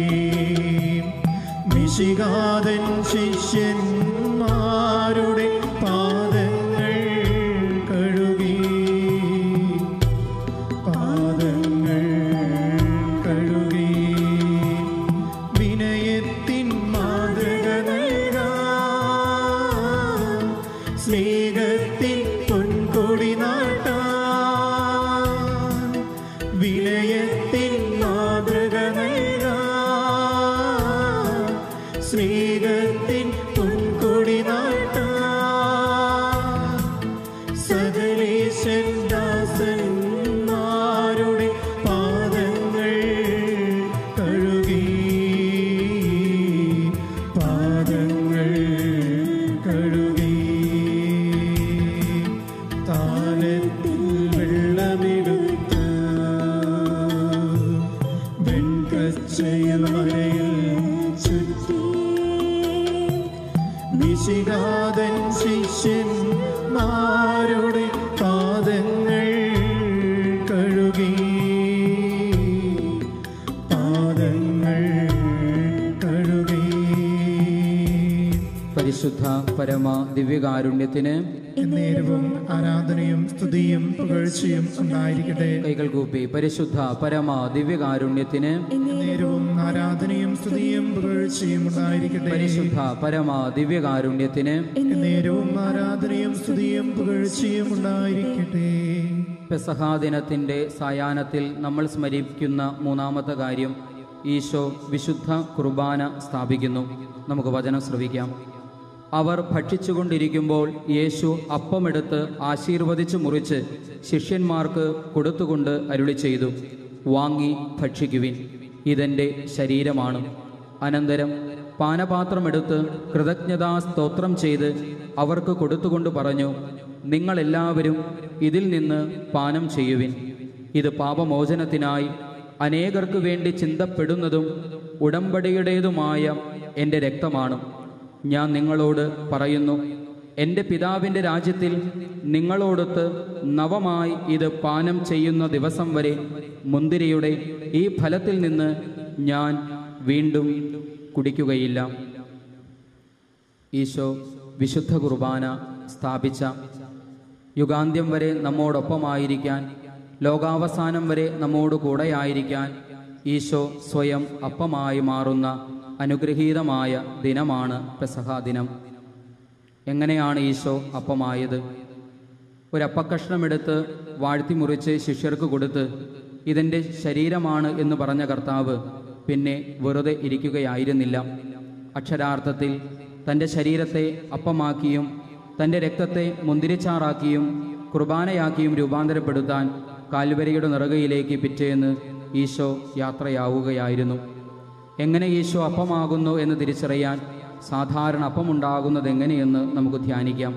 മിശികാതൻ ശിഷ്യന്മാരുടെ പാദങ്ങൾ കഴുകി പാദങ്ങൾ കഴുകി വിനയത്തിൻ മാതൃക നൽകാൻ സ്നേഹത്തിൻ പൊൻകൊടി നാട്ടാൻ വിനയത്തിൻ മാതൃക നൽകാൻ സ്നേഹത്തിൻ പൊൻകൊടി നാട്ടാൻ സകലേശൻ ദാസന്മാരുടെ പാദങ്ങൾ കഴുകി പാദങ്ങൾ കഴുകി ശിഷ്യന്മാരുടെ പാദങ്ങൾ കഴുകി പാദങ്ങൾ കഴുകി പരിശുദ്ധ പരമ ദിവ്യകാരുണ്യത്തിന് എന്നേരവും ആരാധനയും സ്തുതിയും പുകഴ്ചയും ഉണ്ടായിരിക്കട്ടെ കൈകൾ കൂപ്പി പരിശുദ്ധ പരമ ദിവ്യകാരുണ്യത്തിന് നേരവും ആരാധനയും സ്തുതിയും പുകഴ്ചയും ഉണ്ടായിരിക്കട്ടെ പരിശുദ്ധ പരമ ദിവ്യകാരുണ്യത്തിന് നേരവും ആരാധനയും സ്തുതിയും പുകഴ്ചയും ഉണ്ടായിരിക്കട്ടെ പെസഹാ ദിനത്തിൻ്റെ സായാഹ്നത്തിൽ നമ്മൾ സ്മരിക്കുന്ന മൂന്നാമത്തെ കാര്യം ഈശോ വിശുദ്ധ കുർബാന സ്ഥാപിക്കുന്നു നമുക്ക് വചനം ശ്രവിക്കാം അവർ ഭക്ഷിച്ചുകൊണ്ടിരിക്കുമ്പോൾ യേശു അപ്പമെടുത്ത് ആശീർവദിച്ച് മുറിച്ച് ശിഷ്യന്മാർക്ക് കൊടുത്തുകൊണ്ട് അരുളി ചെയ്തു വാങ്ങി ഭക്ഷിക്കുവിൻ ഇതെൻ്റെ ശരീരമാണ് അനന്തരം പാനപാത്രമെടുത്ത് കൃതജ്ഞതാ സ്തോത്രം ചെയ്ത് അവർക്ക് കൊടുത്തുകൊണ്ട് പറഞ്ഞു നിങ്ങളെല്ലാവരും ഇതിൽ നിന്ന് പാനം ചെയ്യുവിൻ ഇത് പാപമോചനത്തിനായി അനേകർക്ക് വേണ്ടി ചിന്തപ്പെടുന്നതും ഉടമ്പടിയുടേതുമായ എൻ്റെ രക്തമാണ് ഞാൻ നിങ്ങളോട് പറയുന്നു എൻ്റെ പിതാവിൻ്റെ രാജ്യത്തിൽ നിങ്ങളോടൊത്ത് നവമായി ഇത് പാനം ചെയ്യുന്ന ദിവസം വരെ മുന്തിരിയുടെ ഈ ഫലത്തിൽ നിന്ന് ഞാൻ വീണ്ടും കുടിക്കുകയില്ല ഈശോ വിശുദ്ധ കുർബാന സ്ഥാപിച്ച യുഗാന്ത്യം വരെ നമ്മോടൊപ്പമായിരിക്കാൻ ലോകാവസാനം വരെ നമ്മോട് കൂടെയായിരിക്കാൻ ഈശോ സ്വയം അപ്പമായി മാറുന്ന അനുഗ്രഹീതമായ ദിനമാണ് പെസഹാ ദിനം എങ്ങനെയാണ് ഈശോ അപ്പമായത് ഒരപ്പക്കഷ്ണമെടുത്ത് വാഴ്ത്തി മുറിച്ച് ശിഷ്യർക്ക് കൊടുത്ത് ഇതെൻ്റെ ശരീരമാണ് എന്ന് പറഞ്ഞ കർത്താവ് പിന്നെ വെറുതെ ഇരിക്കുകയായിരുന്നില്ല അക്ഷരാർത്ഥത്തിൽ തൻ്റെ ശരീരത്തെ അപ്പമാക്കിയും തൻ്റെ രക്തത്തെ മുന്തിരിച്ചാറാക്കിയും കുർബാനയാക്കിയും രൂപാന്തരപ്പെടുത്താൻ കാൽവരിയുടെ നിറകയിലേക്ക് പിറ്റേന്ന് ഈശോ യാത്രയാവുകയായിരുന്നു എങ്ങനെ ഈശോ അപ്പമാകുന്നു എന്ന് തിരിച്ചറിയാൻ സാധാരണ അപ്പമുണ്ടാകുന്നത് എങ്ങനെയെന്ന് നമുക്ക് ധ്യാനിക്കാം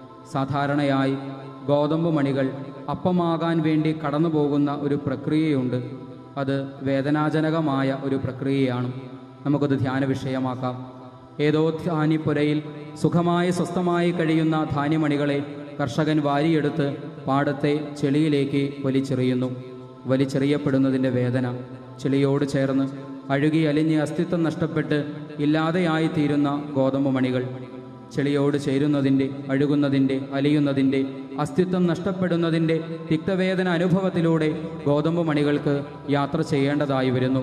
സാധാരണയായി ഗോതമ്പ് മണികൾ അപ്പമാകാൻ വേണ്ടി കടന്നു പോകുന്ന ഒരു പ്രക്രിയയുണ്ട് അത് വേദനാജനകമായ ഒരു പ്രക്രിയയാണ് നമുക്കത് ധ്യാന വിഷയമാക്കാം ഏതോ ധാന്യപ്പുരയിൽ സുഖമായി സ്വസ്ഥമായി കഴിയുന്ന ധാന്യമണികളെ കർഷകൻ വാരിയെടുത്ത് പാടത്തെ ചെളിയിലേക്ക് വലിച്ചെറിയുന്നു വലിച്ചെറിയപ്പെടുന്നതിൻ്റെ വേദന ചെളിയോട് ചേർന്ന് അഴുകി അലിഞ്ഞ് അസ്തിത്വം നഷ്ടപ്പെട്ട് ഇല്ലാതെയായി തീരുന്ന ഗോതമ്പ് മണികൾ ചെളിയോട് ചേരുന്നതിൻ്റെ അഴുകുന്നതിൻ്റെ അലിയുന്നതിൻ്റെ അസ്തിത്വം നഷ്ടപ്പെടുന്നതിൻ്റെ തിക്തവേദന അനുഭവത്തിലൂടെ ഗോതമ്പ് മണികൾക്ക് യാത്ര ചെയ്യേണ്ടതായി വരുന്നു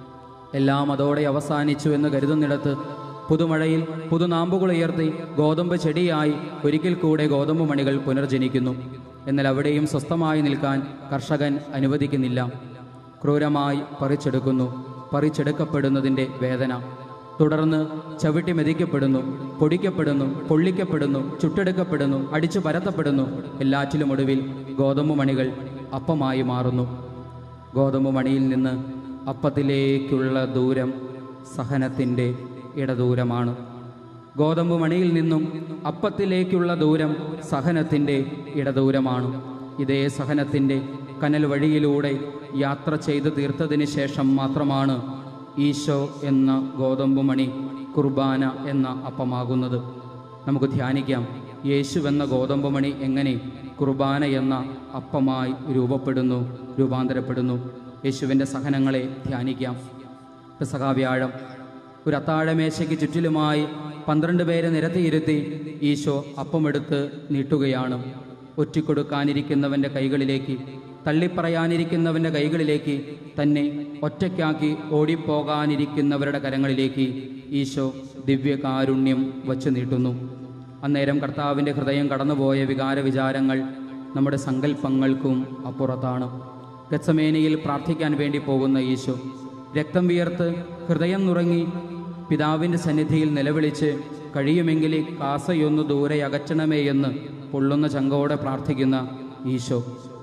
എല്ലാം അതോടെ അവസാനിച്ചു എന്ന് കരുതുന്നിടത്ത് പുതുമഴയിൽ പുതുനാമ്പുകൾ ഉയർത്തി ഗോതമ്പ് ചെടിയായി ഒരിക്കൽ കൂടെ ഗോതമ്പ് മണികൾ പുനർജനിക്കുന്നു എന്നാൽ അവിടെയും സ്വസ്ഥമായി നിൽക്കാൻ കർഷകൻ അനുവദിക്കുന്നില്ല ക്രൂരമായി പറിച്ചെടുക്കുന്നു പറിച്ചെടുക്കപ്പെടുന്നതിൻ്റെ വേദന തുടർന്ന് ചവിട്ടി മെതിക്കപ്പെടുന്നു പൊടിക്കപ്പെടുന്നു പൊള്ളിക്കപ്പെടുന്നു ചുട്ടെടുക്കപ്പെടുന്നു അടിച്ചു പരത്തപ്പെടുന്നു എല്ലാറ്റിലും ഒടുവിൽ ഗോതമ്പ് മണികൾ അപ്പമായി മാറുന്നു ഗോതമ്പ് മണിയിൽ നിന്ന് അപ്പത്തിലേക്കുള്ള ദൂരം സഹനത്തിൻ്റെ ഇടദൂരമാണ് ഗോതമ്പ് മണിയിൽ നിന്നും അപ്പത്തിലേക്കുള്ള ദൂരം സഹനത്തിൻ്റെ ഇടദൂരമാണ് ഇതേ സഹനത്തിൻ്റെ കനൽ വഴിയിലൂടെ യാത്ര ചെയ്തു തീർത്തതിന് ശേഷം മാത്രമാണ് ഈശോ എന്ന ഗോതമ്പ് മണി കുർബാന എന്ന അപ്പമാകുന്നത് നമുക്ക് ധ്യാനിക്കാം യേശു എന്ന ഗോതമ്പ് മണി എങ്ങനെ കുർബാന എന്ന അപ്പമായി രൂപപ്പെടുന്നു രൂപാന്തരപ്പെടുന്നു യേശുവിൻ്റെ സഹനങ്ങളെ ധ്യാനിക്കാം പെസഹാവ്യാഴം ഒരു അത്താഴമേശയ്ക്ക് ചുറ്റിലുമായി പന്ത്രണ്ട് പേരെ നിരത്തിയിരുത്തി ഈശോ അപ്പമെടുത്ത് നീട്ടുകയാണ് ഒറ്റിക്കൊടുക്കാനിരിക്കുന്നവൻ്റെ കൈകളിലേക്ക് തള്ളിപ്പറയാനിരിക്കുന്നവൻ്റെ കൈകളിലേക്ക് തന്നെ ഒറ്റയ്ക്കാക്കി ഓടിപ്പോകാനിരിക്കുന്നവരുടെ കരങ്ങളിലേക്ക് ഈശോ ദിവ്യകാരുണ്യം വച്ചു നീട്ടുന്നു അന്നേരം കർത്താവിൻ്റെ ഹൃദയം കടന്നുപോയ വികാര വിചാരങ്ങൾ നമ്മുടെ സങ്കല്പങ്ങൾക്കും അപ്പുറത്താണ് ഗത്സമേനയിൽ പ്രാർത്ഥിക്കാൻ വേണ്ടി പോകുന്ന ഈശോ രക്തം വിയർത്ത് ഹൃദയം നുറങ്ങി പിതാവിൻ്റെ സന്നിധിയിൽ നിലവിളിച്ച് കഴിയുമെങ്കിൽ ഈ കാസയൊന്ന് ദൂരെ അകറ്റണമേ എന്ന് പൊള്ളുന്ന ചങ്കോടെ പ്രാർത്ഥിക്കുന്ന ഈശോ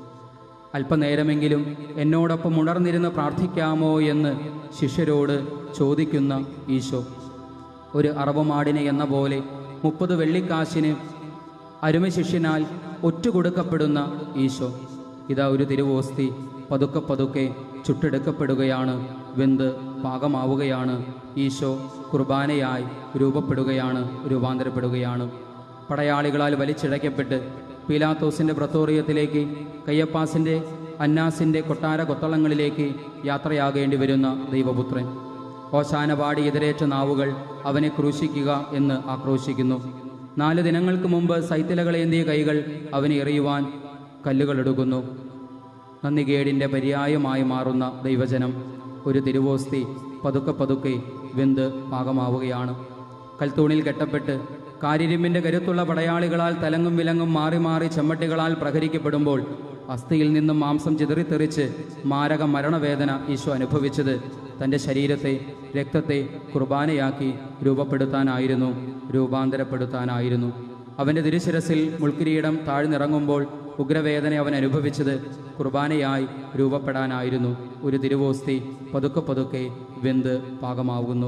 അല്പനേരമെങ്കിലും എന്നോടൊപ്പം ഉണർന്നിരുന്ന് പ്രാർത്ഥിക്കാമോ എന്ന് ശിഷ്യരോട് ചോദിക്കുന്ന ഈശോ ഒരു അറവുമാടിനെ എന്ന പോലെ മുപ്പത് വെള്ളിക്കാശിന് അരുമ ശിഷ്യനാൽ ഒറ്റുകൊടുക്കപ്പെടുന്ന ഈശോ ഇതാ ഒരു തിരുവോസ്തി പതുക്കെ പതുക്കെ ചുട്ടെടുക്കപ്പെടുകയാണ് വെന്ത് പാകമാവുകയാണ് ഈശോ കുർബാനയായി രൂപപ്പെടുകയാണ് രൂപാന്തരപ്പെടുകയാണ് പടയാളികളാൽ വലിച്ചിഴയ്ക്കപ്പെട്ട് പീലാത്തോസിൻ്റെ പ്രത്തോറിയത്തിലേക്ക് കയ്യപ്പാസിൻ്റെ അന്നാസിൻ്റെ കൊട്ടാര കൊത്തളങ്ങളിലേക്ക് യാത്രയാകേണ്ടി വരുന്ന ദൈവപുത്രൻ ഓശാന പാടി എതിരേറ്റ നാവുകൾ അവനെ ക്രൂശിക്കുക എന്ന് ആക്രോശിക്കുന്നു നാല് ദിനങ്ങൾക്ക് മുമ്പ് സൈത്തിലകളേന്തിയ കൈകൾ അവനെ എറിയുവാൻ കല്ലുകളെടുക്കുന്നു നന്ദികേടിൻ്റെ പര്യായമായി മാറുന്ന ദൈവജനം ഒരു തിരുവോസ്തി പതുക്കെ പതുക്കെ വെന്ത് പാകമാവുകയാണ് കൽത്തൂണിൽ കെട്ടപ്പെട്ട് കാരിരുമ്പിൻ്റെ കരുത്തുള്ള പടയാളികളാൽ തലങ്ങും വിലങ്ങും മാറി മാറി ചെമ്മട്ടികളാൽ പ്രഹരിക്കപ്പെടുമ്പോൾ അസ്ഥിയിൽ നിന്നും മാംസം ചിതറിത്തെറിച്ച് മാരക മരണവേദന ഈശോ അനുഭവിച്ചത് തൻ്റെ ശരീരത്തെ രക്തത്തെ കുർബാനയാക്കി രൂപപ്പെടുത്താനായിരുന്നു രൂപാന്തരപ്പെടുത്താനായിരുന്നു അവൻ്റെ തിരുശിരസിൽ മുൾക്കിരീടം താഴ്ന്നിറങ്ങുമ്പോൾ ഉഗ്രവേദന അവൻ അനുഭവിച്ചത് കുർബാനയായി രൂപപ്പെടാനായിരുന്നു ഒരു തിരുവോസ്തി പതുക്കെ പതുക്കെ വെന്ത് പാകമാകുന്നു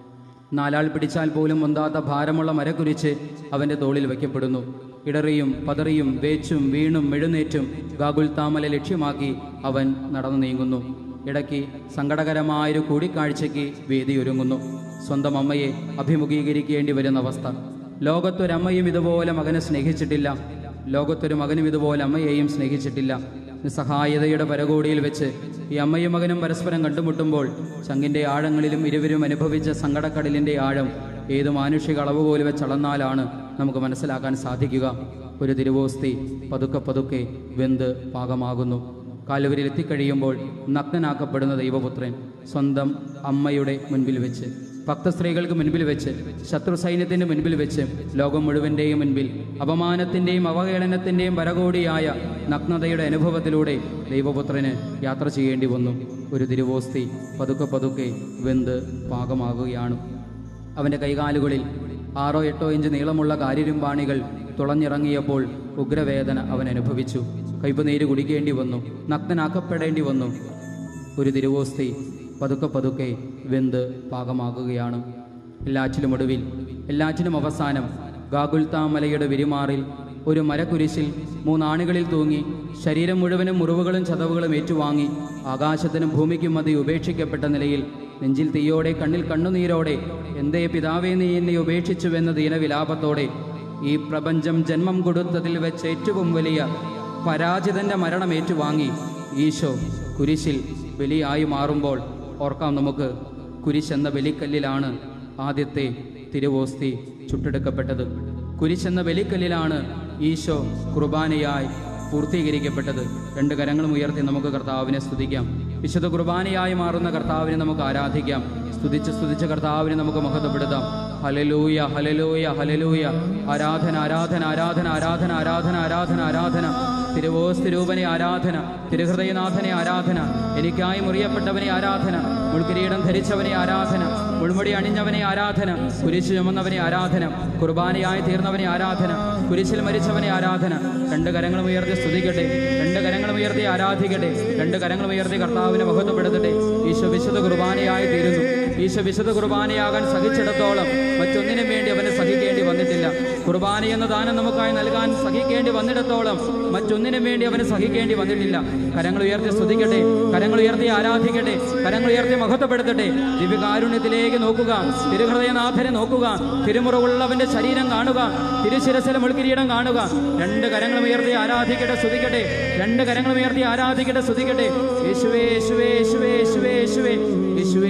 നാലാൾ പിടിച്ചാൽ പോലും മുന്താത്ത ഭാരമുള്ള മരക്കുരിച്ച് അവൻ്റെ തോളിൽ വയ്ക്കപ്പെടുന്നു ഇടറിയും പതറിയും വേച്ചും വീണും മെഴുന്നേറ്റും ഗാഗുൽത്താമല ലക്ഷ്യമാക്കി അവൻ നടന്നു നീങ്ങുന്നു ഇടയ്ക്ക് സങ്കടകരമായൊരു കൂടിക്കാഴ്ചയ്ക്ക് വേദിയൊരുങ്ങുന്നു സ്വന്തം അമ്മയെ അഭിമുഖീകരിക്കേണ്ടി വരുന്ന അവസ്ഥ ലോകത്തൊരമ്മയും ഇതുപോലെ മകനെ സ്നേഹിച്ചിട്ടില്ല ലോകത്തൊരു മകനും ഇതുപോലെ അമ്മയെയും സ്നേഹിച്ചിട്ടില്ല നിസ്സഹായതയുടെ പരകോടിയിൽ വെച്ച് ഈ അമ്മയും മകനും പരസ്പരം കണ്ടുമുട്ടുമ്പോൾ ചങ്കിൻ്റെ ആഴങ്ങളിലും ഇരുവരും അനുഭവിച്ച സങ്കടക്കടലിൻ്റെ ആഴം ഏത് മാനുഷിക അളവ് പോലെ വെച്ച് അളന്നാലാണ് നമുക്ക് മനസ്സിലാക്കാൻ സാധിക്കുക ഒരു തിരുവോസ്തി പതുക്കെ പതുക്കെ വെന്ത് പാകമാകുന്നു കാലുവരിൽ എത്തിക്കഴിയുമ്പോൾ നഗ്നനാക്കപ്പെടുന്ന ദൈവപുത്രൻ സ്വന്തം അമ്മയുടെ മുൻപിൽ വെച്ച് ഭക്തസ്ത്രീകൾക്ക് മുൻപിൽ വെച്ച് ശത്രു സൈന്യത്തിന്റെ മുൻപിൽ വെച്ച് ലോകം മുഴുവൻ്റെയും മുൻപിൽ അപമാനത്തിൻ്റെയും അവഹേളനത്തിൻ്റെയും പരകോടിയായ നഗ്നതയുടെ അനുഭവത്തിലൂടെ ദൈവപുത്രന് യാത്ര ചെയ്യേണ്ടി വന്നു ഒരു തിരുവോസ്തി പതുക്കെ പതുക്കെ വെന്ത് പാകമാകുകയാണ് അവൻ്റെ കൈകാലുകളിൽ ആറോ എട്ടോ ഇഞ്ച് നീളമുള്ള കാരിരുമ്പാണികൾ തുളഞ്ഞിറങ്ങിയപ്പോൾ ഉഗ്രവേദന അവൻ അനുഭവിച്ചു കൈപ്പുനീര് കുടിക്കേണ്ടി വന്നു നഗ്നനാക്കപ്പെടേണ്ടി വന്നു ഒരു തിരുവോസ്തി പതുക്കെ പതുക്കെ വെന്ത് പാകമാകുകയാണ് എല്ലാറ്റിലും ഒടുവിൽ എല്ലാറ്റിനും അവസാനം ഗാഗുൽത്താമലയുടെ വിരിമാറിൽ ഒരു മരക്കുരിശിൽ മൂന്നാണികളിൽ തൂങ്ങി ശരീരം മുഴുവനും മുറിവുകളും ചതവുകളും ഏറ്റുവാങ്ങി ആകാശത്തിനും ഭൂമിക്കും മതി ഉപേക്ഷിക്കപ്പെട്ട നിലയിൽ നെഞ്ചിൽ തീയോടെ കണ്ണിൽ കണ്ണുനീരോടെ എന്തേ പിതാവേ നീ എന്നെ ഉപേക്ഷിച്ചുവെന്ന ദീനവിലാപത്തോടെ ഈ പ്രപഞ്ചം ജന്മം കൊടുത്തതിൽ വെച്ച് ഏറ്റവും വലിയ പരാജിതന്റെ മരണം ഏറ്റുവാങ്ങി ഈശോ കുരിശിൽ ബലിയായി മാറുമ്പോൾ ഓർക്കാം നമുക്ക് കുരിശെന്ന ബലിക്കല്ലിലാണ് ആദ്യത്തെ തിരുവോസ്തി ചുട്ടെടുക്കപ്പെട്ടത് കുരിശെന്ന ബലിക്കല്ലിലാണ് ഈശോ കുർബാനയായി പൂർത്തീകരിക്കപ്പെട്ടത് രണ്ട് കരങ്ങളും ഉയർത്തി നമുക്ക് കർത്താവിനെ സ്തുതിക്കാം വിശുദ്ധ കുർബാനയായി മാറുന്ന കർത്താവിനെ നമുക്ക് ആരാധിക്കാം സ്തുതിച്ച് സ്തുതിച്ച് കർത്താവിനെ നമുക്ക് മഹത്വപ്പെടുത്താം ഹലലൂയ ഹലലൂയ ഹലലൂയ ആരാധന ആരാധന ആരാധന ആരാധന ആരാധന ആരാധന ആരാധന തിരുവോസ്തി രൂപനെ ആരാധന തിരുഹൃദയനാഥനെ ആരാധന എനിക്കായി മുറിയപ്പെട്ടവനെ ആരാധന മുൾക്കിരീടം ധരിച്ചവനെ ആരാധന മുൾമുടി അണിഞ്ഞവനെ ആരാധന കുരിശ് ചുമന്നവനെ ആരാധന കുർബാനയായി തീർന്നവനെ ആരാധന കുരിശിൽ മരിച്ചവനെ ആരാധന രണ്ട് കരങ്ങളും ഉയർത്തി സ്തുതിക്കട്ടെ രണ്ട് കരങ്ങളും ഉയർത്തി ആരാധിക്കട്ടെ രണ്ട് കരങ്ങളും ഉയർത്തി കർത്താവിനെ മഹത്വപ്പെടുത്തട്ടെ ഈശോ വിശുദ്ധ കുർബാനയായി തീരുന്നു ഈശോ വിശുദ്ധ കുർബാനയാകാൻ സഹിച്ചിടത്തോളം മറ്റൊന്നിനും വേണ്ടി അവന് സഹിക്കേണ്ടി വന്നിട്ടില്ല കുർബാന എന്ന ദാനം നമുക്കായി നൽകാൻ സഹിക്കേണ്ടി വന്നിടത്തോളം മറ്റൊന്നിനും വേണ്ടി അവന് സഹിക്കേണ്ടി വന്നിട്ടില്ല കരങ്ങൾ ഉയർത്തി സ്തുതിക്കട്ടെ കരങ്ങൾ ഉയർത്തി ആരാധിക്കട്ടെ കരങ്ങൾ ഉയർത്തി മഹത്വപ്പെടുത്തട്ടെ ദിവ്യകാരുണ്യത്തിലേക്ക് നോക്കുക തിരുഹൃദയനാഥനെ നോക്കുക തിരുമുറവുള്ളവന്റെ ശരീരം കാണുക തിരുശിരസിലെ മുൾക്കിരീടം കാണുക രണ്ട് കരങ്ങളും ഉയർത്തി ആരാധിക്കട്ടെ സ്തുതിക്കട്ടെ രണ്ട് കരങ്ങളും ഉയർത്തി ആരാധിക്കട്ടെ സ്തുതിക്കട്ടെ യേശുവേ യേശുവേ യേശുവേ യേശുവേ യേശുവേ യേശുവേ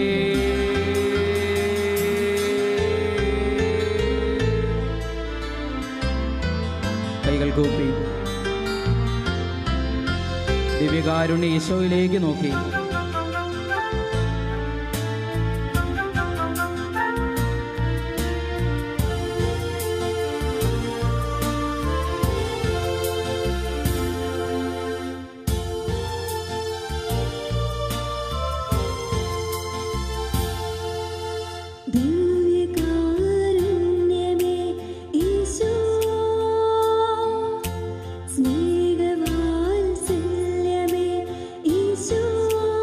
കൈകൾ കൂപ്പി ദിവ്യകാരുണ്യ ഈശോയിലേക്ക് നോക്കി ദിവ്യകാരുണ്യമേ ഈശോ സ്നേഹവാത്സല്യമേ ഈശോ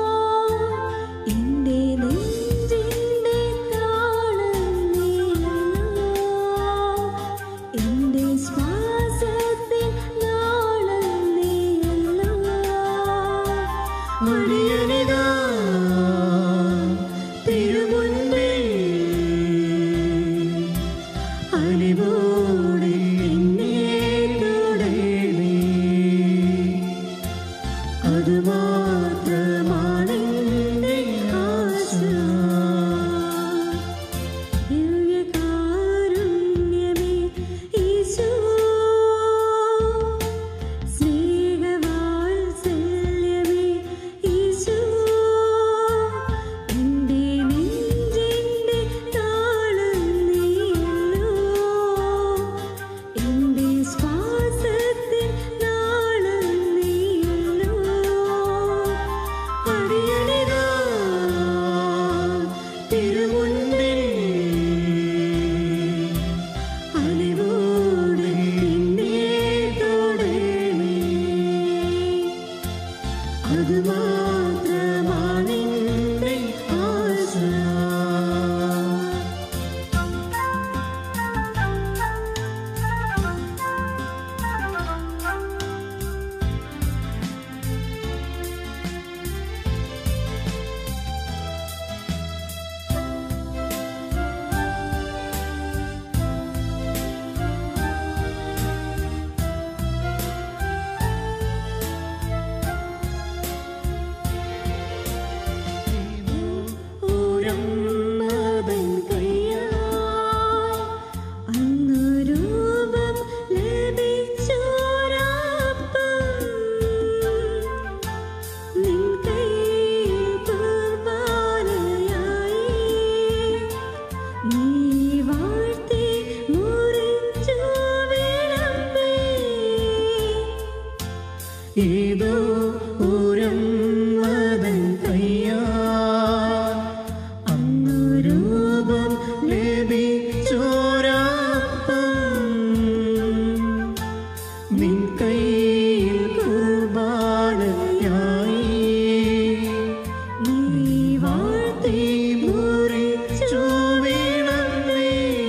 ഏതോ ഊരം വതൻ കയ്യാ അന്നു രൂപം ലഭിച്ചോരാപ്പം നിൻ കയ്യിൽ കുർബാനയായി നീ വാഴ്ത്തി മുറിച്ചു വീണമേ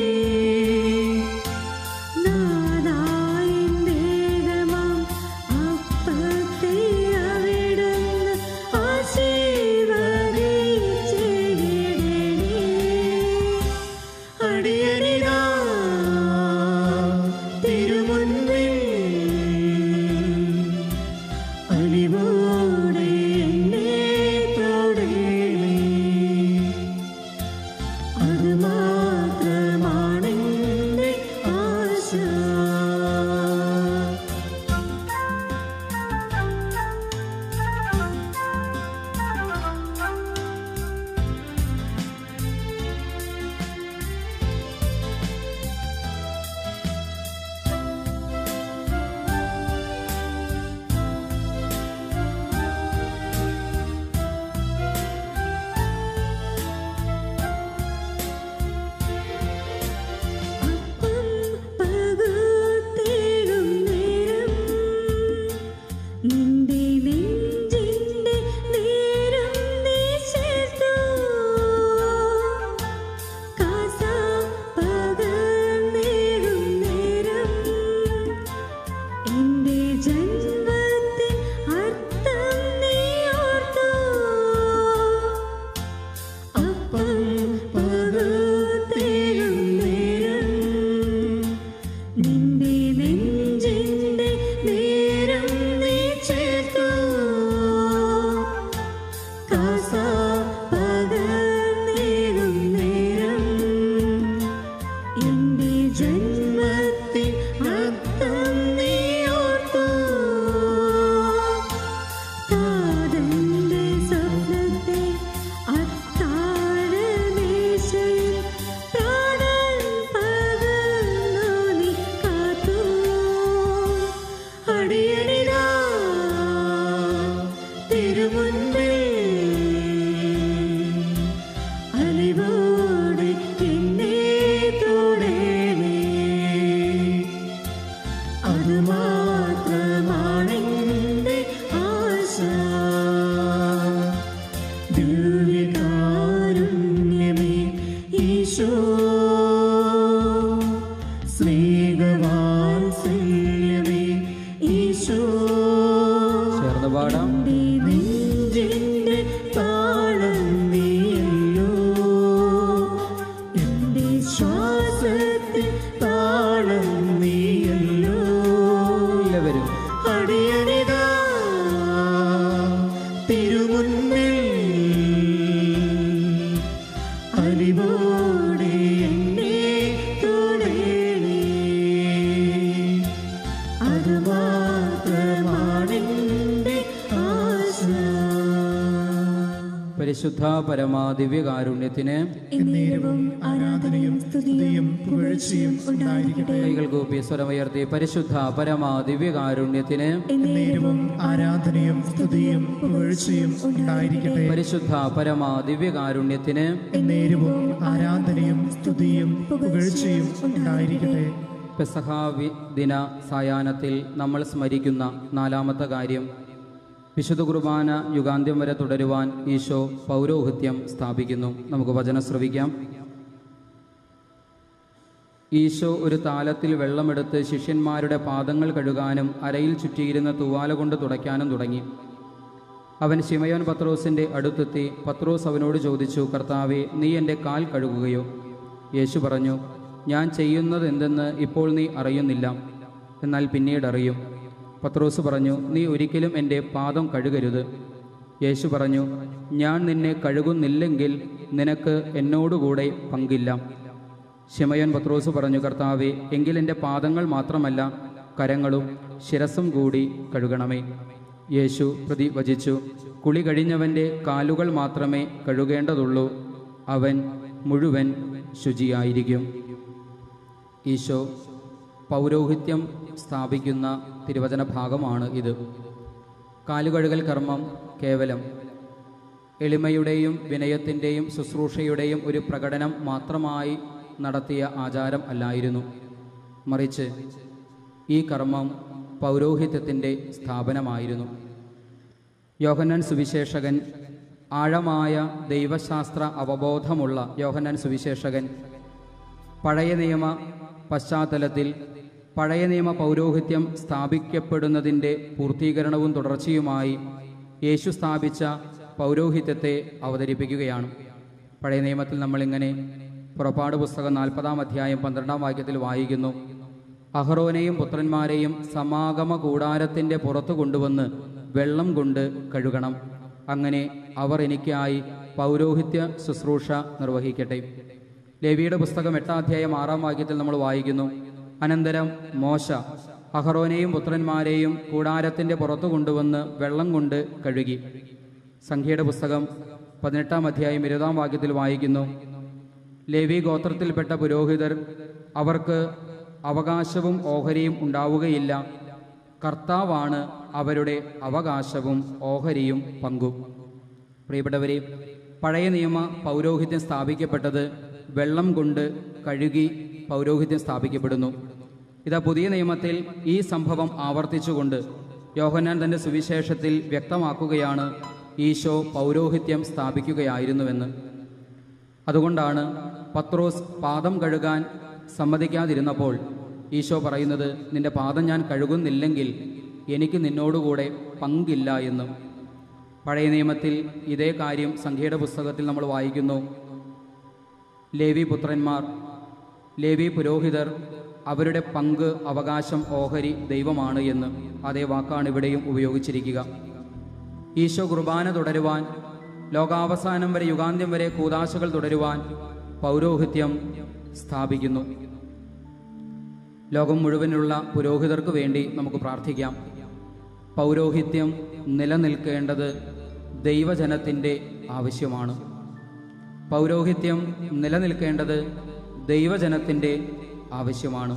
നാദായിൻ ദേഹമാം അപ്പത്തെ അവിടുന്ന് ആശീർവദിച്ചിടണേ. അടിയനിതാ തിരുമുൻപിൽ അലിവോടെ എന്നെ തൊടേണേ അത് മാത്രമാണെന്റെ ആശ അപ്പം പകുത്തേടും നേരം നിന്റെ നെഞ്ചിന്റെ നേരം നീ ചേർത്തു കാസ പകർന്നേടും നേരം എന്റെ ജന്മത്തിൻ അർത്ഥം നീ ഓർത്തു അപ്പം പകർത്തേഴും നേരം നിന്റെ നെഞ്ചിന്റെ നേരം നീ ചേർത്തു കാസ പകർന്നേടും നേരം എന്റെ ജന്മത്തിൽ അർത്ഥം നീ ഓർത്തു താതന്റെ സ്വപ്നത്തെ അത്താഴമേശയിൽ പ്രാണൻ പകർന്നു നീ കാത്തു അടിയനിതാ തിരുമുൻപിൽ അലിവോടെ എന്നെ തൊടേണേ അത് മാത്രമാണെന്റെ ആശ ദിവ്യകാരുണ്യമേ ഈശോ സ്നേഹവാത്സല്യമേ ഈശോ ചേർന്ന് പാടാം നെഞ്ചിന്റെ താളം നീയല്ലോ എന്റെ ശ്വാസത്തിൽ താളം നീയല്ലോ എല്ലാവരും അടിയനിതാ തിരുമുൻപിൽ അലിവോടെ എന്നെ തൊടേണേ അത് മാത്രമാണെന്റെ ആശ പരിശുദ്ധ പരമാ ദിവ്യകാരുണ്യത്തിന് എന്നേരവും ആരാധനയും സ്തുതിയും പുകഴ്ചയും ഉണ്ടായിരിക്കട്ടെ കൈകൾ കൂപ്പി സ്വരമുയർത്തി പരിശുദ്ധ പരമാ ദിവ്യകാരുണ്യത്തിന് എന്നേരവും ആരാധനയും സ്തുതിയും പുകഴ്ചയും ഉണ്ടായിരിക്കട്ടെ പരിശുദ്ധ പരമാ ദിവ്യകാരുണ്യത്തിന് എന്നേരവും ആരാധനയും സ്തുതിയും പുകഴ്ചയും ഉണ്ടായിരിക്കട്ടെ പെസഹ വി- ദിന സായാഹ്നത്തിൽ നമ്മൾ സ്മരിക്കുന്ന നാലാമത്തെ കാര്യം വിശുദ്ധ കുർബാന യുഗാന്ത്യം വരെ തുടരുവാൻ ഈശോ പൗരോഹിത്യം സ്ഥാപിക്കുന്നു നമുക്ക് വചനം ശ്രവിക്കാം ഈശോ ഒരു താലത്തിൽ വെള്ളമെടുത്ത് ശിഷ്യന്മാരുടെ പാദങ്ങൾ കഴുകാനും അരയിൽ ചുറ്റിയിരുന്ന തൂവാല കൊണ്ട് തുടയ്ക്കാനും തുടങ്ങി അവൻ ശിമയോൻ പത്രോസിന്റെ അടുത്തെത്തി പത്രോസ് അവനോട് ചോദിച്ചു കർത്താവെ നീ എൻ്റെ കാൽ കഴുകുകയോ യേശു പറഞ്ഞു ഞാൻ ചെയ്യുന്നത് എന്തെന്ന് ഇപ്പോൾ നീ അറിയുന്നില്ല എന്നാൽ പിന്നീട് അറിയും പത്രോസ് പറഞ്ഞു നീ ഒരിക്കലും എൻ്റെ പാദം കഴുകരുത് യേശു പറഞ്ഞു ഞാൻ നിന്നെ കഴുകുന്നില്ലെങ്കിൽ നിനക്ക് എന്നോടുകൂടെ പങ്കില്ല ശിമയോൻ പത്രോസ് പറഞ്ഞു കർത്താവെ എങ്കിൽ എൻ്റെ പാദങ്ങൾ മാത്രമല്ല കരങ്ങളും ശിരസും കൂടി കഴുകണമേ യേശു പ്രതിവചിച്ചു കുളി കഴിഞ്ഞവൻ്റെ കാലുകൾ മാത്രമേ കഴുകേണ്ടതുള്ളൂ അവൻ മുഴുവൻ ശുചിയായിരിക്കും ഈശോ പൗരോഹിത്യം സ്ഥാപിക്കുന്ന തിരുവചന ഭാഗമാണ് ഇത് കാലുകഴുകൽ കർമ്മം കേവലം എളിമയുടെയും വിനയത്തിൻ്റെയും ശുശ്രൂഷയുടെയും ഒരു പ്രകടനം മാത്രമായി നടത്തിയ ആചാരം അല്ലായിരുന്നു മറിച്ച് ഈ കർമ്മം പൗരോഹിത്യത്തിൻ്റെ സ്ഥാപനമായിരുന്നു യോഹന്നാൻ സുവിശേഷകൻ ആഴമായ ദൈവശാസ്ത്ര അവബോധമുള്ള യോഹന്നാൻ സുവിശേഷകൻ പഴയ നിയമ പശ്ചാത്തലത്തിൽ പഴയ നിയമ പൗരോഹിത്യം സ്ഥാപിക്കപ്പെടുന്നതിൻ്റെ പൂർത്തീകരണവും തുടർച്ചയുമായി യേശു സ്ഥാപിച്ച പൗരോഹിത്യത്തെ അവതരിപ്പിക്കുകയാണ് പഴയ നിയമത്തിൽ നമ്മളിങ്ങനെ പുറപ്പാട് പുസ്തകം നാൽപ്പതാം അധ്യായം പന്ത്രണ്ടാം വാക്യത്തിൽ വായിക്കുന്നു അഹ്റോനെയും പുത്രന്മാരെയും സമാഗമ കൂടാരത്തിൻ്റെ പുറത്തു കൊണ്ടുവന്ന് വെള്ളം കൊണ്ട് കഴുകണം അങ്ങനെ അവർ എനിക്കായി പൗരോഹിത്യ ശുശ്രൂഷ നിർവഹിക്കട്ടെ ലേവിയുടെ പുസ്തകം എട്ടാം അധ്യായം ആറാം വാക്യത്തിൽ നമ്മൾ വായിക്കുന്നു അനന്തരം മോശ അഹറോനെയും പുത്രന്മാരെയും കൂടാരത്തിന്റെ പുറത്തു കൊണ്ടുവന്ന് വെള്ളം കൊണ്ട് കഴുകി സംഖ്യയുടെ പുസ്തകം പതിനെട്ടാം അധ്യായം ഇരുപതാം വാക്യത്തിൽ വായിക്കുന്നു ലേവി ഗോത്രത്തിൽപ്പെട്ട പുരോഹിതർ അവർക്ക് അവകാശവും ഓഹരിയും ഉണ്ടാവുകയില്ല കർത്താവാണ് അവരുടെ അവകാശവും ഓഹരിയും പങ്കും പ്രിയപ്പെട്ടവരെ പഴയ നിയമ പൗരോഹിത്യം സ്ഥാപിക്കപ്പെട്ടത് വെള്ളം കൊണ്ട് കഴുകി പൗരോഹിത്യം സ്ഥാപിക്കപ്പെടുന്നു ഇതാ പുതിയ നിയമത്തിൽ ഈ സംഭവം ആവർത്തിച്ചുകൊണ്ട് യോഹന്നാൻ തന്റെ സുവിശേഷത്തിൽ വ്യക്തമാക്കുകയാണ് ഈശോ പൗരോഹിത്യം സ്ഥാപിക്കുകയായിരുന്നുവെന്ന് അതുകൊണ്ടാണ് പത്രോസ് പാദം കഴുകാൻ സമ്മതിക്കാതിരുന്നപ്പോൾ ഈശോ പറയുന്നത് നിന്റെ പാദം ഞാൻ കഴുകുന്നില്ലെങ്കിൽ എനിക്ക് നിന്നോടുകൂടെ പങ്കില്ല എന്നും പഴയ നിയമത്തിൽ ഇതേ കാര്യം സംഖ്യയുടെ പുസ്തകത്തിൽ നമ്മൾ വായിക്കുന്നു ലേവി പുത്രന്മാർ ലേവി പുരോഹിതർ അവരുടെ പങ്ക് അവകാശം ഓഹരി ദൈവമാണ് എന്ന് അതേ വാക്കാണ് ഇവിടെയും ഉപയോഗിച്ചിരിക്കുക ഈശോ കുർബാന തുടരുവാൻ ലോകാവസാനം വരെ യുഗാന്ത്യം വരെ കൂതാശകൾ തുടരുവാൻ പൗരോഹിത്യം സ്ഥാപിക്കുന്നു ലോകം മുഴുവനുള്ള പുരോഹിതർക്ക് വേണ്ടി നമുക്ക് പ്രാർത്ഥിക്കാം പൗരോഹിത്യം നിലനിൽക്കേണ്ടത് ദൈവജനത്തിൻ്റെ ആവശ്യമാണ് പൗരോഹിത്യം നിലനിൽക്കേണ്ടത് ദൈവജനത്തിൻ്റെ ആവശ്യമാണ്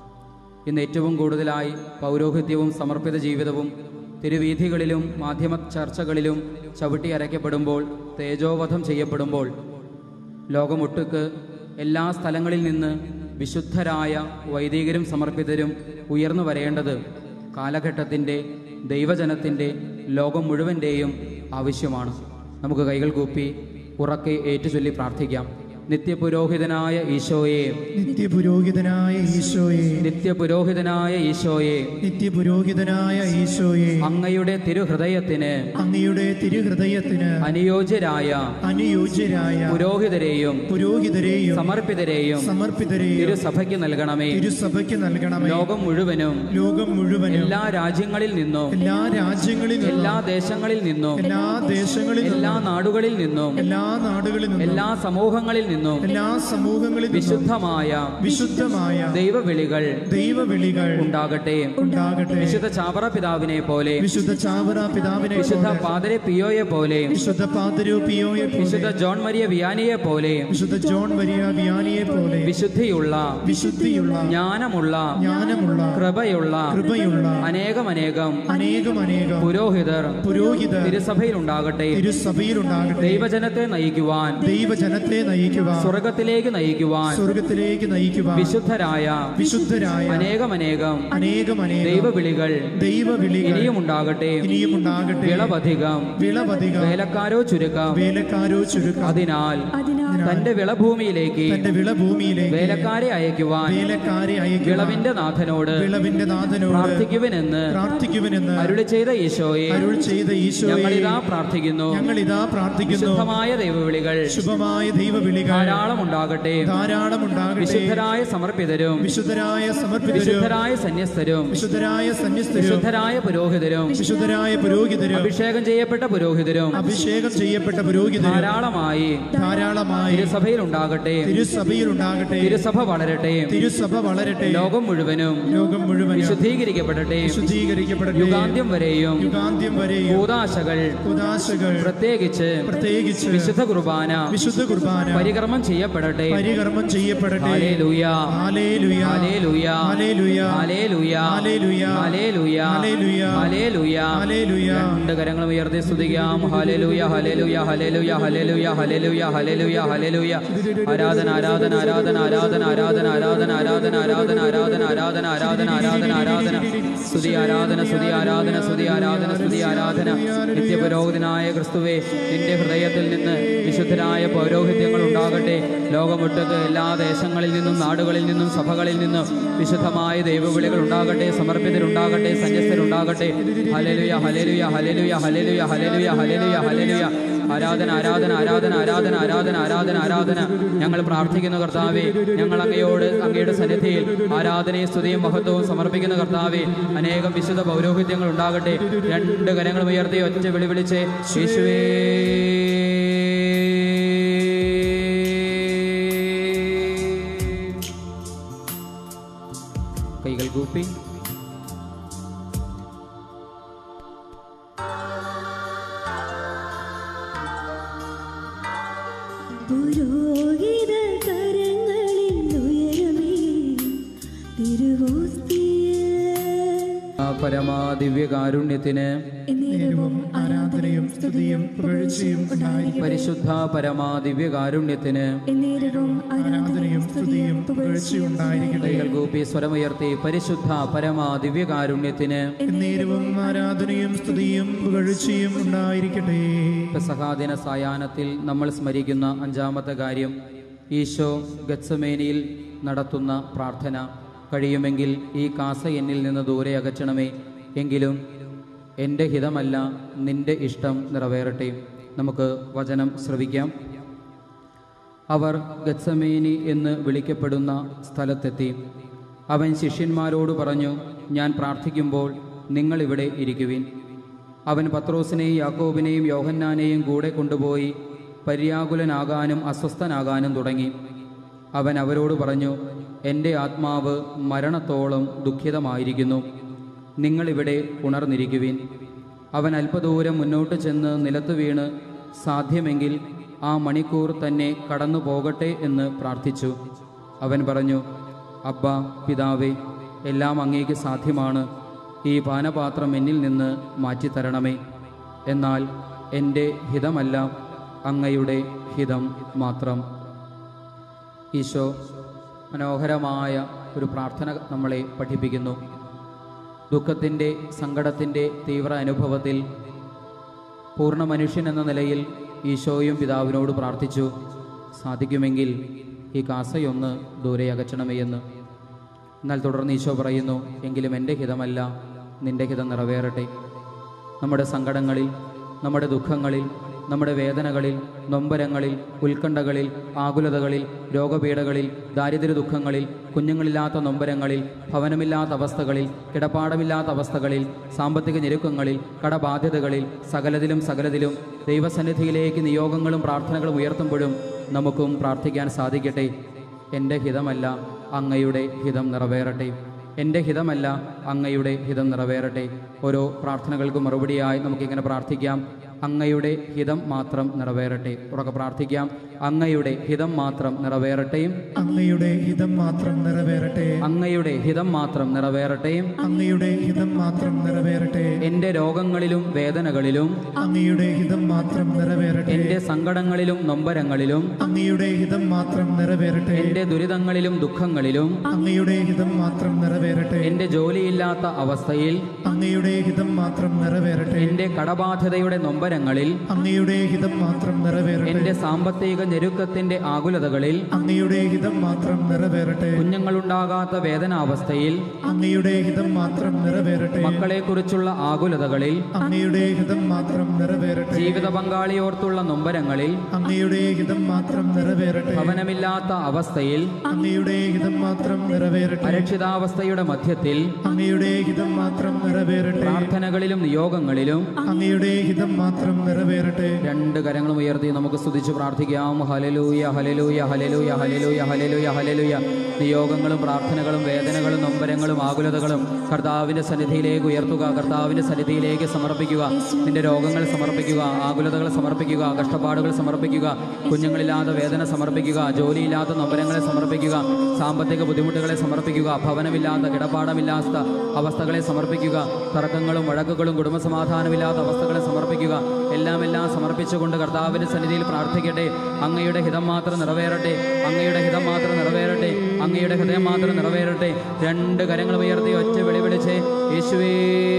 ഇന്ന് ഏറ്റവും കൂടുതലായി പൗരോഹിത്യവും സമർപ്പിത ജീവിതവും തിരുവീഥികളിലും മാധ്യമ ചർച്ചകളിലും ചവിട്ടി അരയ്ക്കപ്പെടുമ്പോൾ തേജോവധം ചെയ്യപ്പെടുമ്പോൾ ലോകമൊട്ടുക്ക് എല്ലാ സ്ഥലങ്ങളിൽ നിന്ന് വിശുദ്ധരായ വൈദികരും സമർപ്പിതരും ഉയർന്നു വരേണ്ടത് കാലഘട്ടത്തിൻ്റെ ദൈവജനത്തിൻ്റെ ലോകം മുഴുവൻ്റെയും ആവശ്യമാണ് നമുക്ക് കൈകൾ കൂപ്പി ഉറക്കെ ഏറ്റുചൊല്ലി പ്രാർത്ഥിക്കാം നിത്യപുരോഹിതനായ ഈശോയെ നിത്യപുരോഹിതനായ ഈശോയെ നിത്യപുരോഹിതനായ ഈശോയെ നിത്യപുരോഹിതനായ ഈശോയെ അങ്ങയുടെ തിരുഹൃദയത്തിന് അങ്ങയുടെ തിരുഹൃദയത്തിന് അനുയോജ്യരായ അനുയോജ്യരായ പുരോഹിതരെയും പുരോഹിതരെയും സമർപ്പിതരെയും സമർപ്പിതരെയും തിരുസഭയ്ക്ക് നൽകണമേ തിരുസഭയ്ക്ക് നൽകണമേ ലോകം മുഴുവനും ലോകം മുഴുവനും എല്ലാ രാജ്യങ്ങളിൽ നിന്നും എല്ലാ രാജ്യങ്ങളിൽ നിന്നും എല്ലാ ദേശങ്ങളിൽ നിന്നും എല്ലാ ദേശങ്ങളിൽ നിന്നും എല്ലാ നാടുകളിൽ നിന്നും എല്ലാ നാടുകളിൽ നിന്നും എല്ലാ സമൂഹങ്ങളിൽ നിന്നും എല്ലാ സമൂഹങ്ങളിൽ നിന്നും വിശുദ്ധമായ വിശുദ്ധമായ ദൈവവിളികൾ ദൈവവിളികൾ ഉണ്ടാകട്ടെ ഉണ്ടാകട്ടെ വിശുദ്ധ ചാവറ പിതാവിനെ പോലെ വിശുദ്ധ ചാവറ പിതാവിനെ വിശുദ്ധ പോലെ പാതരെ പിയോയെ പോലെ വിശുദ്ധ പാതരൂപിയോയെ പോലെ വിശുദ്ധ ജോൺ മരിയ വിയാനിയെ പോലെ വിശുദ്ധ ജോൺ മരിയ വിയാനിയെ പോലെ വിശുദ്ധിയുള്ള വിശുദ്ധിയുള്ള ജ്ഞാനമുള്ള ജ്ഞാനമുള്ള കൃപയുള്ള കൃപയുള്ള അനേകമനേകം അനേകം അനേകം പുരോഹിതർ പുരോഹിതർ തിരുസഭയിൽ ഉണ്ടാകട്ടെ തിരുസഭയിലുണ്ടാകട്ടെ ദൈവജനത്തെ നയിക്കുവാൻ ദൈവജനത്തെ നയിക്കുവാൻ സ്വർഗത്തിലേക്ക് നയിക്കുവാൻ സ്വർഗത്തിലേക്ക് നയിക്കുവാൻ വിശുദ്ധരായ വിശുദ്ധരായ അനേകമനേകം അനേകം അനേകം ദൈവവിളികൾ ദൈവവിളികൾ ഇനിയും ഉണ്ടാകട്ടെ ഇനിയും ഉണ്ടാകട്ടെ വിളവധികം വിളവധികം വേലക്കാരോ ചുരുക്കം വേലക്കാരോ ചുരുക്കം അതിനാൽ അതിനാൽ തന്റെ വിളഭൂമിയിലേക്ക് തന്റെ വിളഭൂമിയിലേക്ക് വേലക്കാരെ അയക്കുവാൻ വേലക്കാരെ അയക്കുക വിളവിന്റെ നാഥനോട് വിളവിന്റെ നാഥനോട് പ്രാർത്ഥിക്കുവനെന്ന് പ്രാർത്ഥിക്കുവനെന്ന് അരുളി ചെയ്ത ഈശോയെ അരുൾ ചെയ്ത ഈശോയെ ഞങ്ങളിതാ പ്രാർത്ഥിക്കുന്നു ഞങ്ങൾ ഇതാ പ്രാർത്ഥിക്കുന്നു ശുദ്ധമായ ദൈവവിളികൾ ശുഭമായ ദൈവവിളികൾ ധാരാളം ഉണ്ടാകട്ടെ ധാരാളം ഉണ്ടാകട്ടെ വിശുദ്ധരായ സമർപ്പിതരും വിശുദ്ധരായ സമർപ്പിതരും വിശുദ്ധരായ സന്യസ്തരും വിശുദ്ധരായ സന്യസ്തരും വിശുദ്ധരായ പുരോഹിതരും വിശുദ്ധരായ പുരോഹിതരും അഭിഷേകം ചെയ്യപ്പെട്ട പുരോഹിതരും അഭിഷേകം ചെയ്യപ്പെട്ട പുരോഹിതരും ധാരാളമായി ധാരാളമായി ഫലമായി തിരുസഭയിൽ ഉണ്ടാകട്ടെ തിരുസഭയിൽ ഉണ്ടാകട്ടെ തിരുസഭ വളരട്ടെ തിരുസഭ വളരട്ടെ ലോകം മുഴുവനും ലോകം മുഴുവൻ വിശുദ്ധീകരിക്കപ്പെടട്ടെ ശുദ്ധീകരിക്കപ്പെടട്ടെ യുഗാന്ത്യം വരെയും യുഗാന്ത്യം വരെയും കൂതാശകൾ ഉദാശകൾ പ്രത്യേകിച്ച് പ്രത്യേകിച്ച് വിശുദ്ധ കുർബാന വിശുദ്ധ കുർബാന പരികർമ്മം ചെയ്യപ്പെടട്ടെ പരികർമ്മം ചെയ്യപ്പെടട്ടെ ഹല്ലേലൂയ ഹല്ലേലൂയ ഹല്ലേലൂയ ഹല്ലേലൂയ ഹല്ലേലൂയ ഹല്ലേലൂയ ഹല്ലേലൂയ ഹല്ലേലൂയ ഹല്ലേലൂയ ഹല്ലേലൂയ രണ്ട് കരങ്ങളും ഉയർത്തി സ്തുതിക്കാം ഹല്ലേലൂയ ഹല്ലേലൂയ ഹല്ലേലൂയ ഹല്ലേലൂയ ഹല്ലേലൂയ ഹല്ലേലൂയ ഹല്ലേലൂയ ആരാധന ആരാധന ആരാധന ആരാധന ആരാധന ആരാധന ആരാധന ആരാധന ആരാധന ആരാധന ആരാധന ആരാധന ആരാധന സ്തുതി ആരാധന സ്തുതി ആരാധന സ്തുതി ആരാധന സ്തുതി ആരാധന നിത്യപുരോഹിതനായ ക്രിസ്തുവേ നിന്റെ ഹൃദയത്തിൽ നിന്ന് വിശുദ്ധരായ പൗരോഹിത്യങ്ങൾ ഉണ്ടാകട്ടെ ലോകമൊട്ടുക്ക് എല്ലാ ദേശങ്ങളിൽ നിന്നും നാടുകളിൽ നിന്നും സഭകളിൽ നിന്നും വിശുദ്ധമായ ദൈവവിളികൾ ഉണ്ടാകട്ടെ സമർപ്പിതരുണ്ടാകട്ടെ സന്യസ്തരുണ്ടാകട്ടെ ഹലേലുയ ഹലേലുയ ഹലേലുയ ഹലേലുയ ഹലേലുയ ഹലേലുയ ഹലേലുയ ആരാധന ആരാധന ആരാധന ആരാധന ആരാധന ആരാധന ആരാധന ഞങ്ങൾ പ്രാർത്ഥിക്കുന്ന കർത്താവേ ഞങ്ങൾ അങ്ങയോട് അങ്ങയുടെ സന്നിധിയിൽ ആരാധനയും സ്തുതിയും മഹത്വവും സമർപ്പിക്കുന്ന കർത്താവേ അനേകം വിശുദ്ധ പൗരോഹിത്യങ്ങൾ ഉണ്ടാകട്ടെ രണ്ട് കരങ്ങളും ഉയർത്തി ഒറ്റ വിളി വിളിച്ച് യേശുവേ കൈകൾ കൂപ്പി പുരോഹിത കരങ്ങളിൽ ഉയരമേ തിരുവോസ്തിയ ആ പരമാദിവ്യ കാരുണ്യത്തിന് നേരവും ആരാധനയും സ്തുതിയും പുകഴ്ചയും ഉണ്ടായിരിക്കും പരിശുദ്ധ പരമാദിവ്യ കാരുണ്യത്തിന് എന്നേരവും ആരാധനയും സ്തുതിയും പുകഴ്ചയും ഉണ്ടായിരിക്കട്ടെ കൈകൾ കൂപ്പി സ്വരമുയർത്തി പരിശുദ്ധ പരമാദിവ്യ കാരുണ്യത്തിന് നേരവും ആരാധനയും സ്തുതിയും പുകഴ്ചയും ഉണ്ടായിരിക്കട്ടെ പെസഹാദിന സായാഹ്നത്തിൽ നമ്മൾ സ്മരിക്കുന്ന അഞ്ചാമത്തെ കാര്യം ഈശോ ഗത്സമേനിയിൽ നടത്തുന്ന പ്രാർത്ഥന കഴിയുമെങ്കിൽ ഈ കാസ എന്നിൽ നിന്ന് ദൂരെ അകറ്റണമേ എങ്കിലും എൻ്റെ ഹിതമല്ല നിന്റെ ഇഷ്ടം നിറവേറട്ടെ നമുക്ക് വചനം ശ്രവിക്കാം അവർ ഗത്സമേനി എന്ന് വിളിക്കപ്പെടുന്ന സ്ഥലത്തെത്തി അവൻ ശിഷ്യന്മാരോട് പറഞ്ഞു ഞാൻ പ്രാർത്ഥിക്കുമ്പോൾ നിങ്ങൾ ഇവിടെ ഇരിക്കുവിൻ അവൻ പത്രോസിനെയും യാക്കോബിനെയും യോഹന്നാനെയും കൂടെ കൊണ്ടുപോയി പര്യാകുലനാകാനും അസ്വസ്ഥനാകാനും തുടങ്ങി അവൻ അവരോട് പറഞ്ഞു എൻ്റെ ആത്മാവ് മരണത്തോളം ദുഃഖിതമായിരിക്കുന്നു നിങ്ങളിവിടെ ഉണർന്നിരിക്കുവിൻ അവൻ അല്പദൂരം മുന്നോട്ട് ചെന്ന് നിലത്ത് വീണ് സാധ്യമെങ്കിൽ ആ മണിക്കൂർ തന്നെ കടന്നു പോകട്ടെ എന്ന് പ്രാർത്ഥിച്ചു അവൻ പറഞ്ഞു അബ്ബ പിതാവേ എല്ലാം അങ്ങേക്ക് സാധ്യമാണ് ഈ പാനപാത്രം എന്നിൽ നിന്ന് മാറ്റിത്തരണമേ എന്നാൽ എൻ്റെ ഹിതമല്ല അങ്ങയുടെ ഹിതം മാത്രം ഈശോ മനോഹരമായ ഒരു പ്രാർത്ഥന നമ്മളെ പഠിപ്പിക്കുന്നു ദുഃഖത്തിൻ്റെ സങ്കടത്തിൻ്റെ തീവ്ര അനുഭവത്തിൽ പൂർണ്ണ മനുഷ്യൻ എന്ന നിലയിൽ ഈശോയും പിതാവിനോട് പ്രാർത്ഥിച്ചു സാധിക്കുമെങ്കിൽ ഈ കാസയൊന്ന് ദൂരെ അകറ്റണമേ എന്ന് എന്നാൽ തുടർന്ന് ഈശോ പറയുന്നു എങ്കിലും എൻ്റെ ഹിതമല്ല നിന്റെ ഹിതം നിറവേറട്ടെ നമ്മുടെ സങ്കടങ്ങളിൽ നമ്മുടെ ദുഃഖങ്ങളിൽ നമ്മുടെ വേദനകളിൽ നൊമ്പരങ്ങളിൽ ഉത്കണ്ഠകളിൽ ആകുലതകളിൽ രോഗപീഠകളിൽ ദാരിദ്ര്യ ദുഃഖങ്ങളിൽ കുഞ്ഞുങ്ങളില്ലാത്ത നൊമ്പരങ്ങളിൽ ഭവനമില്ലാത്ത അവസ്ഥകളിൽ കിടപ്പാടമില്ലാത്ത അവസ്ഥകളിൽ സാമ്പത്തിക ഞെരുക്കങ്ങളിൽ കടബാധ്യതകളിൽ സകലതിലും സകലതിലും ദൈവസന്നിധിയിലേക്ക് നിയോഗങ്ങളും പ്രാർത്ഥനകളും ഉയർത്തുമ്പോഴും നമുക്കും പ്രാർത്ഥിക്കാൻ സാധിക്കട്ടെ എൻ്റെ ഹിതമല്ല അങ്ങയുടെ ഹിതം നിറവേറട്ടെ എൻ്റെ ഹിതമല്ല അങ്ങയുടെ ഹിതം നിറവേറട്ടെ ഓരോ പ്രാർത്ഥനകൾക്കും മറുപടിയായി നമുക്കിങ്ങനെ പ്രാർത്ഥിക്കാം അങ്ങയുടെ ഹിതം മാത്രം നിറവേറട്ടെ ഉറക്കെ പ്രാർത്ഥിക്കാം അങ്ങയുടെ ഹിതം മാത്രം നിറവേറട്ടെയും അങ്ങയുടെ ഹിതം മാത്രം നിറവേറട്ടെ അങ്ങയുടെ ഹിതം മാത്രം നിറവേറട്ടെയും അങ്ങയുടെ ഹിതം മാത്രം നിറവേറട്ടെ എൻ്റെ രോഗങ്ങളിലും വേദനകളിലും അങ്ങയുടെ ഹിതം മാത്രം നിറവേറട്ടെ എൻ്റെ സങ്കടങ്ങളിലും നൊമ്പരങ്ങളിലും അങ്ങയുടെ ഹിതം മാത്രം നിറവേറട്ടെ എൻ്റെ ദുരിതങ്ങളിലും ദുഃഖങ്ങളിലും അങ്ങയുടെ ഹിതം മാത്രം നിറവേറട്ടെ എൻ്റെ ജോലിയില്ലാത്ത അവസ്ഥയിൽ അങ്ങയുടെ ഹിതം മാത്രം നിറവേറട്ടെ എൻ്റെ കടബാധ്യതയുടെ നൊമ്പരങ്ങളിൽ അങ്ങയുടെ ഹിതം മാത്രം നിറവേറട്ടെ എൻ്റെ സാമ്പത്തിക ഞെരുക്കത്തിന്റെ ആകുലതകളിൽ അങ്ങയുടെ ഹിതം മാത്രം നിറവേറട്ടെ കുഞ്ഞുങ്ങളുണ്ടാകാത്ത വേദനാവസ്ഥയിൽ അങ്ങയുടെ ഹിതം മാത്രം നിറവേറട്ടെ മക്കളെക്കുറിച്ചുള്ള ആകുലതകളിൽ അങ്ങയുടെ ഹിതം മാത്രം നിറവേറട്ടെ ജീവിത പങ്കാളിയോർത്തുള്ള നൊമ്പരങ്ങളിൽ അങ്ങയുടെ ഹിതം മാത്രം നിറവേറട്ടെ ഭവനമില്ലാത്ത അവസ്ഥയിൽ അങ്ങയുടെ ഹിതം മാത്രം നിറവേറട്ടെ അരക്ഷിതാവസ്ഥയുടെ മധ്യത്തിൽ അങ്ങയുടെ ഹിതം മാത്രം നിറവേറട്ടെ പ്രാർത്ഥനകളിലും നിയോഗങ്ങളിലും അങ്ങയുടെ ഹിതം മാത്രം മാത്രം നിറവേറട്ടെ രണ്ട് കരങ്ങളും ഉയർത്തി നമുക്ക് സ്തുതിച്ച് പ്രാർത്ഥിക്കാം ഹലലൂയ ഹലലൂയ ഹലലൂയ ഹലലൂയ ഹലലൂയ ഹലലൂയ നിയോഗങ്ങളും പ്രാർത്ഥനകളും വേദനകളും നൊമ്പരങ്ങളും ആകുലതകളും കർത്താവിൻ്റെ സന്നിധിയിലേക്ക് ഉയർത്തുക കർത്താവിൻ്റെ സന്നിധിയിലേക്ക് സമർപ്പിക്കുക നിന്റെ രോഗങ്ങൾ സമർപ്പിക്കുക ആകുലതകൾ സമർപ്പിക്കുക കഷ്ടപ്പാടുകൾ സമർപ്പിക്കുക കുഞ്ഞുങ്ങളില്ലാത്ത വേദന സമർപ്പിക്കുക ജോലിയില്ലാത്ത നൊമ്പരങ്ങളെ സമർപ്പിക്കുക സാമ്പത്തിക ബുദ്ധിമുട്ടുകളെ സമർപ്പിക്കുക ഭവനമില്ലാത്ത കിടപ്പാടമില്ലാത്ത അവസ്ഥകളെ സമർപ്പിക്കുക തർക്കങ്ങളും വഴക്കുകളും കുടുംബസമാധാനമില്ലാത്ത അവസ്ഥകളെ സമർപ്പിക്കുക എല്ലാം എല്ലാം സമർപ്പിച്ചുകൊണ്ട് കർത്താവിൻ്റെ സന്നിധിയിൽ പ്രാർത്ഥിക്കട്ടെ അങ്ങയുടെ ഹിതം മാത്രം നിറവേറട്ടെ അങ്ങയുടെ ഹിതം മാത്രം നിറവേറട്ടെ അങ്ങയുടെ ഹൃദയം മാത്രം നിറവേറട്ടെ രണ്ട് കരങ്ങൾ ഉയർത്തി ഒറ്റ വിളി വിളിച്ച് യേശുവേ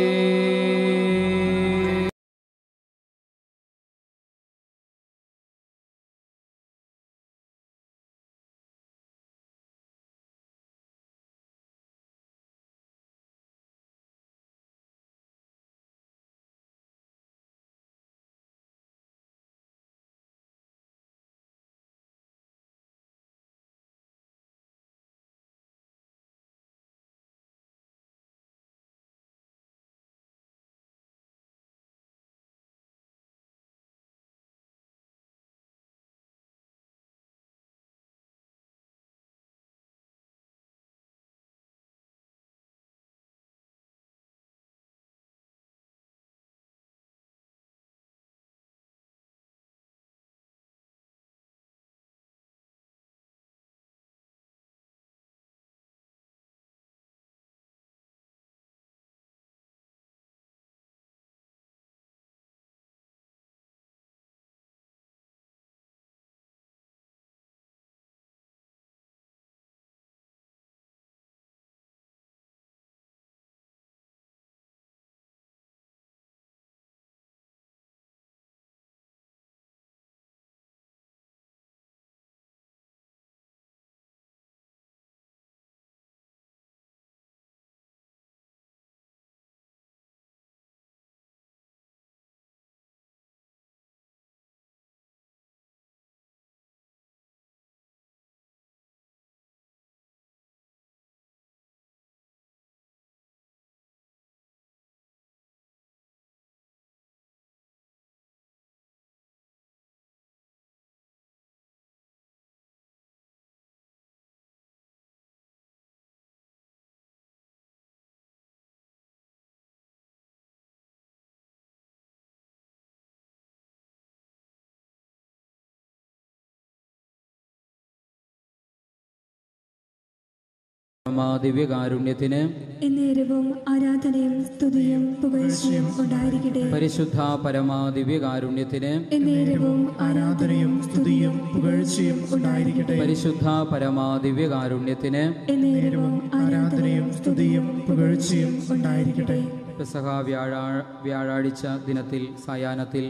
ദിവ്യകാരുണ്യത്തിന് എന്നേരവും ആരാധനയും സ്തുതിയും പുകഴ്ചയും ഉണ്ടായിരിക്കട്ടെ പരിശുദ്ധ പരമാ ദിവ്യകാരുണ്യത്തിന് എന്നേരവും ആരാധനയും സ്തുതിയും പുകഴ്ചയും ഉണ്ടായിരിക്കട്ടെ പരിശുദ്ധ പരമാ ദിവ്യകാരുണ്യത്തിന് എന്നേരവും ആരാധനയും സ്തുതിയും പുകഴ്ചയും ഉണ്ടായിരിക്കട്ടെ പെസഹ വ്യാഴാ വ്യാഴാഴ്ച ദിനത്തിൽ സായാഹ്നത്തിൽ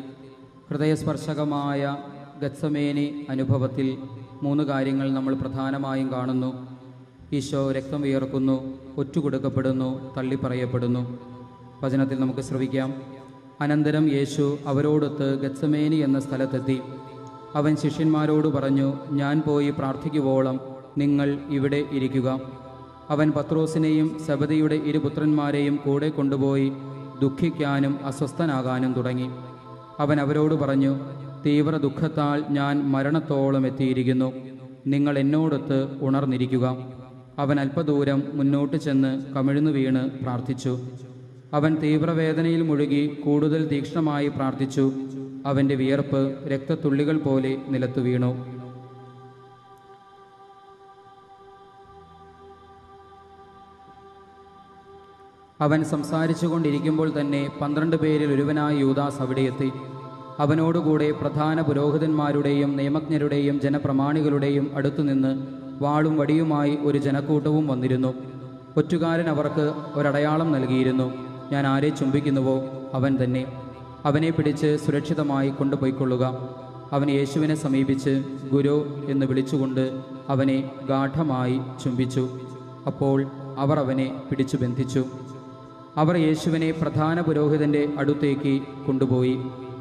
ഹൃദയസ്പർശകമായ ഗത്സമേനി അനുഭവത്തിൽ മൂന്ന് കാര്യങ്ങൾ നമ്മൾ പ്രധാനമായും കാണുന്നു ഈശോ രക്തം വിയർക്കുന്നു ഒറ്റുകൊടുക്കപ്പെടുന്നു തള്ളിപ്പറയപ്പെടുന്നു വചനത്തിൽ നമുക്ക് ശ്രവിക്കാം അനന്തരം യേശു അവരോടൊത്ത് ഗത്സമേനി എന്ന സ്ഥലത്തെത്തി അവൻ ശിഷ്യന്മാരോട് പറഞ്ഞു ഞാൻ പോയി പ്രാർത്ഥിക്കുവോളം നിങ്ങൾ ഇവിടെ ഇരിക്കുക അവൻ പത്രോസിനെയും സബദിയുടെ ഇരുപുത്രന്മാരെയും കൂടെ കൊണ്ടുപോയി ദുഃഖിക്കാനും അസ്വസ്ഥനാകാനും തുടങ്ങി അവൻ അവരോട് പറഞ്ഞു തീവ്ര ദുഃഖത്താൽ ഞാൻ മരണത്തോളം എത്തിയിരിക്കുന്നു നിങ്ങൾ എന്നോടൊത്ത് ഉണർന്നിരിക്കുക അവൻ അല്പദൂരം മുന്നോട്ട് ചെന്ന് കമിഴ്ന്നു വീണ് പ്രാർത്ഥിച്ചു അവൻ തീവ്രവേദനയിൽ മുഴുകി കൂടുതൽ തീക്ഷ്ണമായി പ്രാർത്ഥിച്ചു അവൻ്റെ വിയർപ്പ് രക്തത്തുള്ളികൾ പോലെ നിലത്തു വീണു അവൻ സംസാരിച്ചു കൊണ്ടിരിക്കുമ്പോൾ തന്നെ പന്ത്രണ്ട് പേരിൽ ഒരുവനായ യൂദാസ് അവിടെയെത്തി അവനോടുകൂടെ പ്രധാന പുരോഹിതന്മാരുടെയും നിയമജ്ഞരുടെയും ജനപ്രമാണികളുടെയും അടുത്തുനിന്ന് വാളും വടിയുമായി ഒരു ജനക്കൂട്ടവും വന്നിരുന്നു ഒറ്റുകാരൻ അവർക്ക് ഒരടയാളം നൽകിയിരുന്നു ഞാൻ ആരെ ചുംബിക്കുന്നുവോ അവൻ തന്നെ അവനെ പിടിച്ച് സുരക്ഷിതമായി കൊണ്ടുപോയിക്കൊള്ളുക അവൻ യേശുവിനെ സമീപിച്ച് ഗുരു എന്ന് വിളിച്ചുകൊണ്ട് അവനെ ഗാഠമായി ചുംബിച്ചു അപ്പോൾ അവർ അവനെ പിടിച്ചു ബന്ധിച്ചു അവർ യേശുവിനെ പ്രധാന പുരോഹിതന്റെ അടുത്തേക്ക് കൊണ്ടുപോയി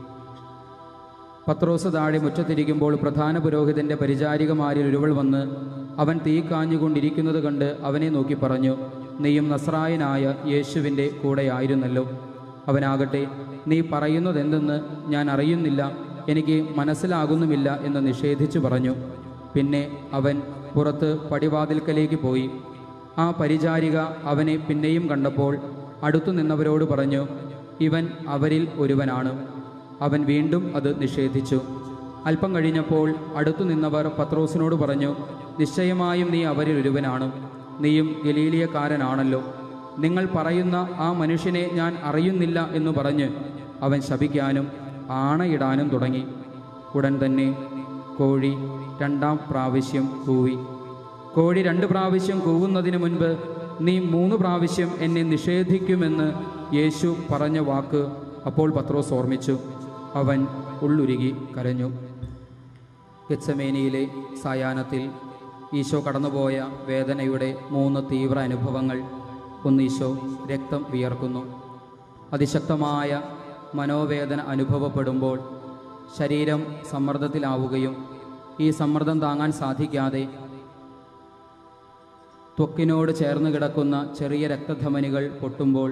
പത്രോസ് താഴെ മുറ്റത്തിരിക്കുമ്പോൾ പ്രധാന പുരോഹിതന്റെ പരിചാരികമാരിൽ ഒരുവൾ വന്ന് അവൻ തീ കാഞ്ഞുകൊണ്ടിരിക്കുന്നത് കണ്ട് അവനെ നോക്കി പറഞ്ഞു നീയും നസ്രായനായ യേശുവിൻ്റെ കൂടെയായിരുന്നല്ലോ അവനാകട്ടെ നീ പറയുന്നതെന്തെന്ന് ഞാൻ അറിയുന്നില്ല എനിക്ക് മനസ്സിലാകുന്നുമില്ല എന്ന് നിഷേധിച്ചു പറഞ്ഞു പിന്നെ അവൻ പുറത്ത് പടിവാതിൽക്കലേക്ക് പോയി ആ പരിചാരിക അവനെ പിന്നെയും കണ്ടപ്പോൾ അടുത്തു നിന്നവരോട് പറഞ്ഞു ഇവൻ അവരിൽ ഒരുവനാണ് അവൻ വീണ്ടും അത് നിഷേധിച്ചു അല്പം കഴിഞ്ഞപ്പോൾ അടുത്തു നിന്നവർ പത്രോസിനോട് പറഞ്ഞു നിശ്ചയമായും നീ അവരിൽ ഒരുവനാണ് നീയും ഗലീലിയക്കാരനാണല്ലോ നിങ്ങൾ പറയുന്ന ആ മനുഷ്യനെ ഞാൻ അറിയുന്നില്ല എന്ന് പറഞ്ഞ് അവൻ ശപിക്കാനും ആണയിടാനും തുടങ്ങി ഉടൻ തന്നെ കോഴി രണ്ടാം പ്രാവശ്യം കൂവി കോഴി രണ്ട് പ്രാവശ്യം കൂവുന്നതിന് മുൻപ് നീ മൂന്ന് പ്രാവശ്യം എന്നെ നിഷേധിക്കുമെന്ന് യേശു പറഞ്ഞ വാക്ക് അപ്പോൾ പത്രോസ് ഓർമ്മിച്ചു അവൻ ഉള്ളുരുകി കരഞ്ഞു ഗെത്സമേനിയിലെ സായാഹ്നത്തിൽ ഈശോ കടന്നുപോയ വേദനയുടെ മൂന്ന് തീവ്ര അനുഭവങ്ങൾ ഒന്ന് ഈശോ രക്തം വിയർക്കുന്നു അതിശക്തമായ മനോവേദന അനുഭവപ്പെടുമ്പോൾ ശരീരം സമ്മർദ്ദത്തിലാവുകയും ഈ സമ്മർദ്ദം താങ്ങാൻ സാധിക്കാതെ ത്വക്കിനോട് ചേർന്ന് കിടക്കുന്ന ചെറിയ രക്തധമനികൾ പൊട്ടുമ്പോൾ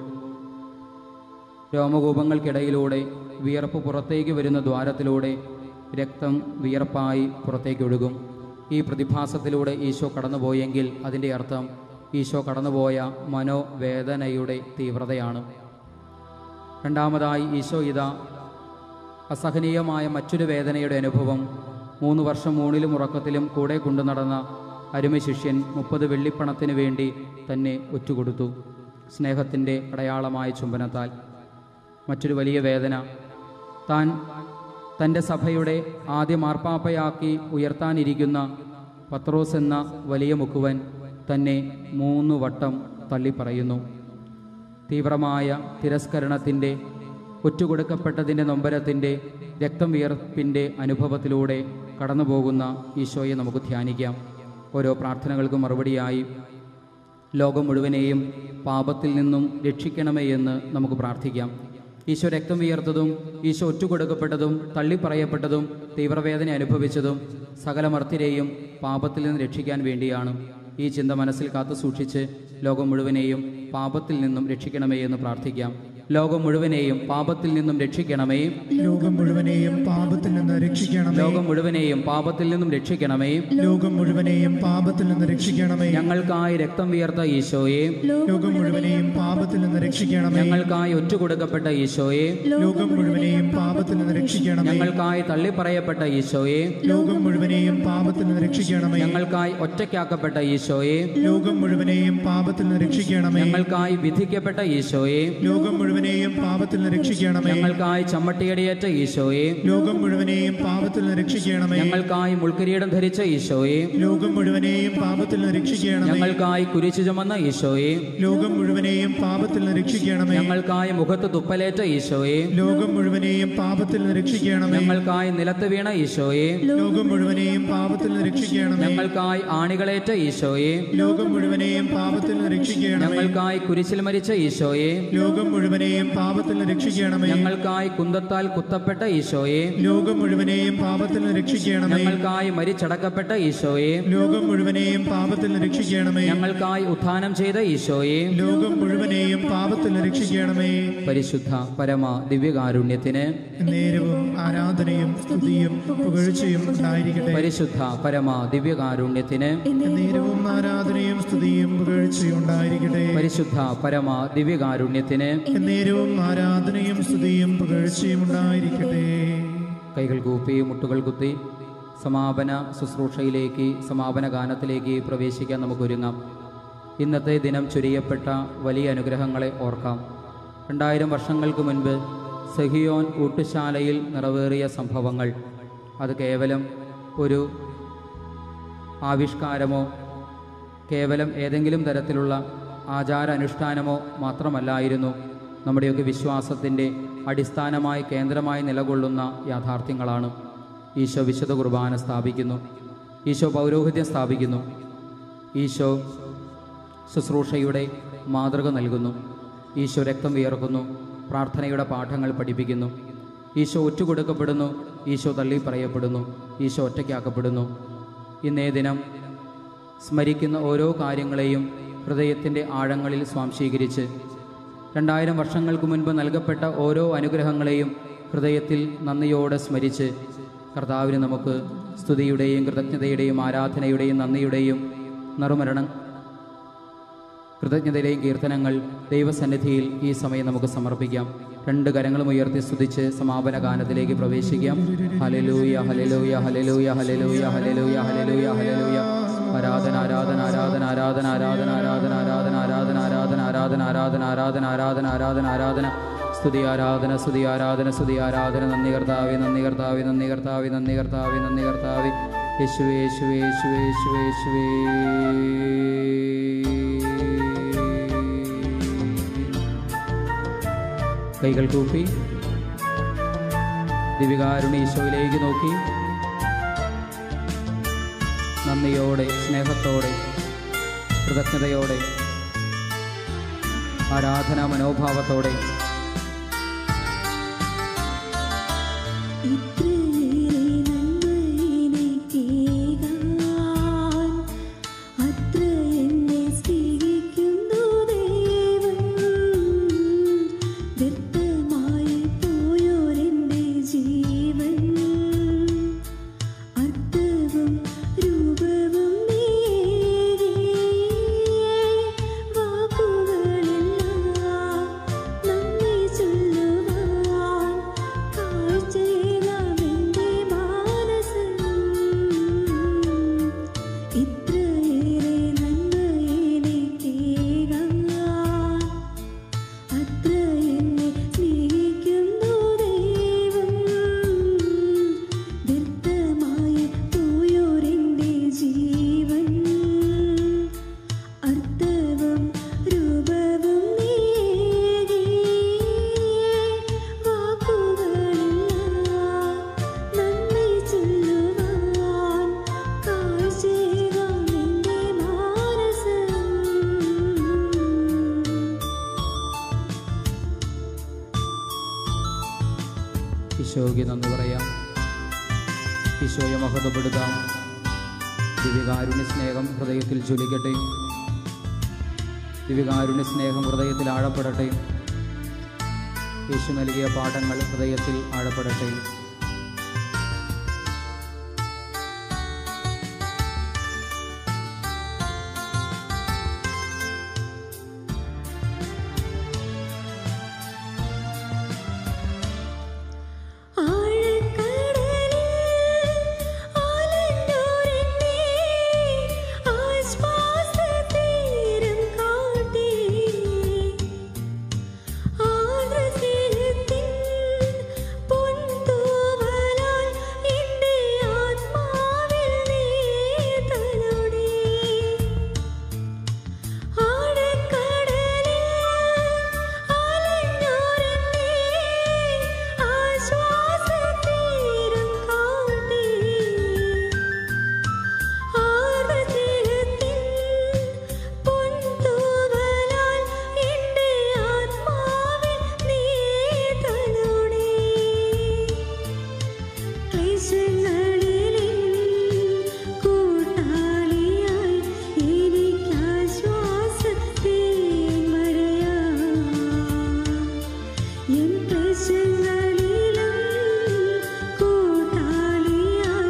രോമകൂപങ്ങൾക്കിടയിലൂടെ വിയർപ്പ് പുറത്തേക്ക് വരുന്ന ദ്വാരത്തിലൂടെ രക്തം വിയർപ്പായി പുറത്തേക്ക് ഒഴുകും ഈ പ്രതിഭാസത്തിലൂടെ ഈശോ കടന്നുപോയെങ്കിൽ അതിൻ്റെ അർത്ഥം ഈശോ കടന്നുപോയ മനോവേദനയുടെ തീവ്രതയാണ് രണ്ടാമതായി ഈശോ ഇതാ അസഹനീയമായ മറ്റൊരു വേദനയുടെ അനുഭവം മൂന്ന് വർഷം മൂണിലും ഉറക്കത്തിലും കൂടെ കൊണ്ടു നടന്ന അരുമ ശിഷ്യൻ മുപ്പത് വെള്ളിപ്പണത്തിന് വേണ്ടി തന്നെ ഒറ്റുകൊടുത്തു സ്നേഹത്തിൻ്റെ അടയാളമായ ചുംബനത്താൽ മറ്റൊരു വലിയ വേദന താൻ തൻ്റെ സഭയുടെ ആദ്യ മാർപ്പാപ്പയാക്കി ഉയർത്താനിരിക്കുന്ന പത്രോസ് എന്ന വലിയ മുക്കുവൻ തന്നെ മൂന്ന് വട്ടം തള്ളിപ്പറയുന്നു തീവ്രമായ തിരസ്കരണത്തിൻ്റെ ഒറ്റുകൊടുക്കപ്പെട്ടതിൻ്റെ നൊമ്പരത്തിൻ്റെ രക്തം വിയർപ്പിൻ്റെ അനുഭവത്തിലൂടെ കടന്നുപോകുന്ന ഈശോയെ നമുക്ക് ധ്യാനിക്കാം ഓരോ പ്രാർത്ഥനകൾക്കും മറുപടിയായി ലോകം മുഴുവനെയും പാപത്തിൽ നിന്നും രക്ഷിക്കണമേ എന്ന് നമുക്ക് പ്രാർത്ഥിക്കാം ഈശോ രക്തം വിയർത്തതും ഈശോ ഒറ്റുകൊടുക്കപ്പെട്ടതും തള്ളിപ്പറയപ്പെട്ടതും തീവ്രവേദന അനുഭവിച്ചതും സകലമർത്തിരെയും പാപത്തിൽ നിന്ന് രക്ഷിക്കാൻ വേണ്ടിയാണ് ഈ ചിന്ത മനസ്സിൽ കാത്തു സൂക്ഷിച്ച് ലോകം മുഴുവനെയും പാപത്തിൽ നിന്നും രക്ഷിക്കണമേ എന്ന് പ്രാർത്ഥിക്കാം ലോകം മുഴുവനെയും പാപത്തിൽ നിന്നും രക്ഷിക്കണമേ ലോകം മുഴുവനെയും പാപത്തിൽ നിന്ന് രക്ഷിക്കണമേ ലോകം മുഴുവനെയും പാപത്തിൽ നിന്നും രക്ഷിക്കണമേ ലോകം മുഴുവനെയും പാപത്തിൽ നിന്ന് രക്ഷിക്കണമേ ഞങ്ങൾക്കായി രക്തം വിയർത്ത ഈശോയെ ലോകം മുഴുവനെയും പാപത്തിൽ നിന്ന് രക്ഷിക്കണമേ ഞങ്ങൾക്കായി ഒറ്റുകൊടുക്കപ്പെട്ട ഈശോയെ ലോകം മുഴുവനെയും പാപത്തിൽ നിന്ന് രക്ഷിക്കണമേ ഞങ്ങൾക്കായി തള്ളിപ്പറയപ്പെട്ട ഈശോയെ ലോകം മുഴുവനെയും പാപത്തിൽ നിന്ന് രക്ഷിക്കണമേ ഞങ്ങൾക്കായി ഒറ്റയ്ക്കാക്കപ്പെട്ട ഈശോയെ ലോകം മുഴുവനെയും പാപത്തിൽ നിന്ന് രക്ഷിക്കണമേ ഞങ്ങൾക്കായി വിധിക്കപ്പെട്ട ഈശോയെ ലോകം മുഴുവനെയും പാപത്തിൽ നിന്ന് രക്ഷിക്കണമേ ഞങ്ങൾക്കായി ചമ്മട്ടിയടിയേറ്റ ഈശോയെ ലോകം മുഴുവനെയും പാപത്തിൽ നിന്ന് രക്ഷിക്കണമേ ഞങ്ങൾക്കായി മുൾക്കിരീടം ധരിച്ച ഈശോയെ ലോകം മുഴുവനെയും പാപത്തിൽ നിന്ന് രക്ഷിക്കണമേ ഞങ്ങൾക്കായി കുരിശു ചുമന്ന ഈശോയെ ലോകം മുഴുവനെയും പാപത്തിൽ നിന്ന് രക്ഷിക്കണമേ ഞങ്ങൾക്കായി മുഖത്ത് തുപ്പലേറ്റ ഈശോയെ ലോകം മുഴുവനെയും പാപത്തിൽ നിന്ന് രക്ഷിക്കണമേ ഞങ്ങൾക്കായി നിലത്ത് വീണ ഈശോയെ ലോകം മുഴുവനെയും പാപത്തിൽ നിന്ന് രക്ഷിക്കണമേ ഞങ്ങൾക്കായി ആണികളേറ്റ ഈശോയെ ലോകം മുഴുവനെയും പാപത്തിൽ നിന്ന് രക്ഷിക്കണമേ ഞങ്ങൾക്കായി കുരിശിൽ മരിച്ച ഈശോയെ ലോകം മുഴുവനെയും പാപത്തിൽ നിന്ന് രക്ഷിക്കണമേ ഞങ്ങൾക്കായി കുന്തത്താൽ കുത്തപ്പെട്ട ഈശോയെ ലോകം മുഴുവനെയും പാപത്തിൽ നിന്ന് രക്ഷിക്കണമേ ഞങ്ങൾക്കായി മരിച്ചടക്കപ്പെട്ട ഈശോയെ ലോകം മുഴുവനെയും പാപത്തിൽ നിന്ന് രക്ഷിക്കണമേ ഞങ്ങൾക്കായി ഉത്ഥാനം ചെയ്ത ഈശോയെ ലോകം മുഴുവനെയും പാപത്തിൽ നിന്ന് രക്ഷിക്കണമേ പരിശുദ്ധ പരമ ദിവ്യകാരുണ്യത്തിന് നേരവും ആരാധനയും സ്തുതിയും പുകഴ്ചയും ഉണ്ടായിരിക്കട്ടെ പരിശുദ്ധ പരമ ദിവ്യകാരുണ്യത്തിന് നേരവും ആരാധനയും സ്തുതിയും പുകഴ്ചയും ഉണ്ടായിരിക്കട്ടെ പരിശുദ്ധ പരമ ദിവ്യകാരുണ്യത്തിന് നേരവും ആരാധനയും സ്തുതിയും പുകഴ്ചയും ഉണ്ടായിരിക്കട്ടെ കൈകൾ കൂപ്പി മുട്ടുകൾ കുത്തി സമാപന ശുശ്രൂഷയിലേക്ക് സമാപന ഗാനത്തിലേക്ക് പ്രവേശിക്കാൻ നമുക്കൊരുങ്ങാം ഇന്നത്തെ ദിനം ചൊരിയപ്പെട്ട വലിയ അനുഗ്രഹങ്ങളെ ഓർക്കാം രണ്ടായിരം വർഷങ്ങൾക്ക് മുൻപ് സെഹിയോൻ ഊട്ടുശാലയിൽ നിറവേറിയ സംഭവങ്ങൾ അത് കേവലം ഒരു ആവിഷ്കാരമോ കേവലം ഏതെങ്കിലും തരത്തിലുള്ള ആചാരാനുഷ്ഠാനമോ മാത്രമല്ലായിരുന്നു നമ്മുടെയൊക്കെ വിശ്വാസത്തിൻ്റെ അടിസ്ഥാനമായി കേന്ദ്രമായി നിലകൊള്ളുന്ന യാഥാർത്ഥ്യങ്ങളാണ് ഈശോ വിശുദ്ധ കുർബാന സ്ഥാപിക്കുന്നു ഈശോ പൗരോഹിത്യം സ്ഥാപിക്കുന്നു ഈശോ ശുശ്രൂഷയുടെ മാതൃക നൽകുന്നു ഈശോ രക്തം വിയർക്കുന്നു പ്രാർത്ഥനയുടെ പാഠങ്ങൾ പഠിപ്പിക്കുന്നു ഈശോ ഒറ്റുകൊടുക്കപ്പെടുന്നു ഈശോ തള്ളി പറയപ്പെടുന്നു ഈശോ ഒറ്റയ്ക്കാക്കപ്പെടുന്നു ഇന്നേ ദിനം സ്മരിക്കുന്ന ഓരോ കാര്യങ്ങളെയും ഹൃദയത്തിൻ്റെ ആഴങ്ങളിൽ സ്വാംശീകരിച്ച് രണ്ടായിരം വർഷങ്ങൾക്ക് മുൻപ് നൽകപ്പെട്ട ഓരോ അനുഗ്രഹങ്ങളെയും ഹൃദയത്തിൽ നന്ദിയോടെ സ്മരിച്ച് കർത്താവിന് നമുക്ക് സ്തുതിയുടെയും കൃതജ്ഞതയുടെയും ആരാധനയുടെയും നന്ദിയുടെയും നറുമരണം കൃതജ്ഞതയിലെയും കീർത്തനങ്ങൾ ദൈവസന്നിധിയിൽ ഈ സമയം നമുക്ക് സമർപ്പിക്കാം രണ്ട് കരങ്ങളും ഉയർത്തി സ്തുതിച്ച് സമാപന ഗാനത്തിലേക്ക് പ്രവേശിക്കാം ഹലലൂയ ഹലലൂയ ഹലലൂയ ഹലലൂയ ഹലലൂയ ഹലലൂയ ഹലലൂയ ആരാധന ആരാധന ആരാധന ആരാധന ആരാധന ആരാധന ആരാധന ആരാധന ആരാധന ആരാധന ആരാധന ആരാധന ആരാധന ആരാധന ആരാധന സ്തുതി ആരാധന സ്തുതി ആരാധന സ്തുതി ആരാധന നന്ദി കർത്താവെ നന്ദി കർത്താവെ നന്ദി കർത്താവെ നന്ദി കർത്താവെ നന്ദി കർത്താവെ യേശുവേ യേശുവേ യേശുവേ യേശുവേ യേശുവേ കൈകൾ കൂപ്പി ദിവികാരുണി ഈശോയിലേക്ക് നോക്കി നന്ദിയോടെ സ്നേഹത്തോടെ കൃതജ്ഞതയോടെ ആരാധനാ മനോഭാവത്തോടെ ഇത്രയേറെ നന്മയെനിക്കേകാൻ അത്ര എന്നെ സ്നേഹിക്കുന്നു ദൈവം. വ്യർത്ഥമായി പോയോരെന്റെ ജീവൻ അർത്ഥവും രൂപവും നീയേ. വാക്കുകളെല്ലാം നന്ദി ചൊല്ലുവാൻ കാഴ്ചയേകാമെന്റെ മാനസം. ഇത്രയേറെ നന്മയെനിക്കേകാൻ അത്ര എന്നെ സ്നേഹിക്കുന്നു ദൈവം. വ്യർത്ഥമായി പോയോരെന്റെ ജീവൻ അർത്ഥവും രൂപവും നീയേ. വാക്കുകളെല്ലാം നന്ദി ചൊല്ലുവാൻ കാഴ്ചയേകാമെന്റെ മാനസം. ഈശോയ്ക്ക് നന്ദി പറയാം ഈശോയെ മഹത്വപ്പെടുത്താം ദിവികാരുണ്യ സ്നേഹം ഹൃദയത്തിൽ ജ്വലിക്കട്ടെ ദിവികാരുണ്യ സ്നേഹം ഹൃദയത്തിൽ ആഴപ്പെടട്ടെ യേശു നൽകിയ പാഠങ്ങൾ ഹൃദയത്തിൽ ആഴപ്പെടട്ടെ ആഴക്കടലിൽ ആലഞ്ഞോരെന്നെ ആശ്വാസതീരം കാട്ടി. ആർദ്രസ്നേഹത്തിൻ പൊൻതൂവലാൽ എന്റെ ആത്മാവിൽ നീ തലോടി. ആഴക്കടലിൽ ആലഞ്ഞോരെന്നെ ആശ്വാസതീരം കാട്ടി. ആർദ്രസ്നേഹത്തിൻ പൊൻതൂവലാൽ എന്റെ ആത്മാവിൽ നീ തലോടി. ക്ലേശങ്ങളിലെൻ കൂട്ടാളിയായി എനിക്കാശ്വാസത്തേൻ മഴയായി. എൻ ക്ലേശങ്ങളിലും കൂട്ടാളിയായി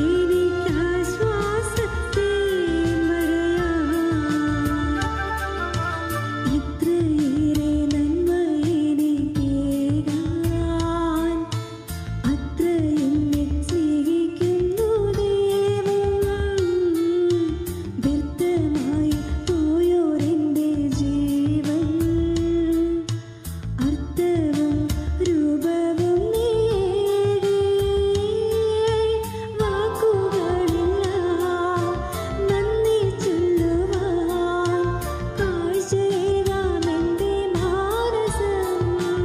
എനിക്കാശ്വാസത്തേൻ മഴയായി. ഇത്രയേറെ നന്മയെനിക്കേകാൻ അത്ര എന്നെ സ്നേഹിക്കുന്നു ദൈവം. വ്യർത്ഥമായി പോയോരെന്റെ ജീവൻ അർത്ഥവും രൂപവും നീയേ. വാക്കുകളില്ലാം നന്ദി ചൊല്ലുവാൻ കാഴ്ചയേകാമെന്റെ മാനസം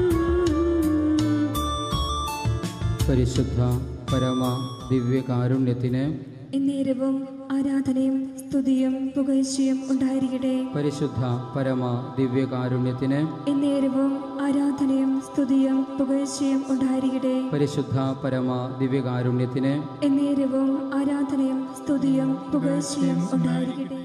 പരിശുദ്ധ പരമ ദിവ്യകാരുണ്യത്തിന് എന്നേരവും ആരാധനയും സ്തുതിയും പുകഴ്ചയും ഉണ്ടായിരിക്കട്ടെ പരിശുദ്ധ പരമ ദിവ്യകാരുണ്യത്തിന് എന്നേരവും ആരാധനയും സ്തുതിയും പുകഴ്ചയും ഉണ്ടായിരിക്കട്ടെ പരിശുദ്ധ പരമ ദിവ്യകാരുണ്യത്തിന് എന്നേരവും ആരാധനയും സ്തുതിയും പുകഴ്ചയും ഉണ്ടായിരിക്കട്ടെ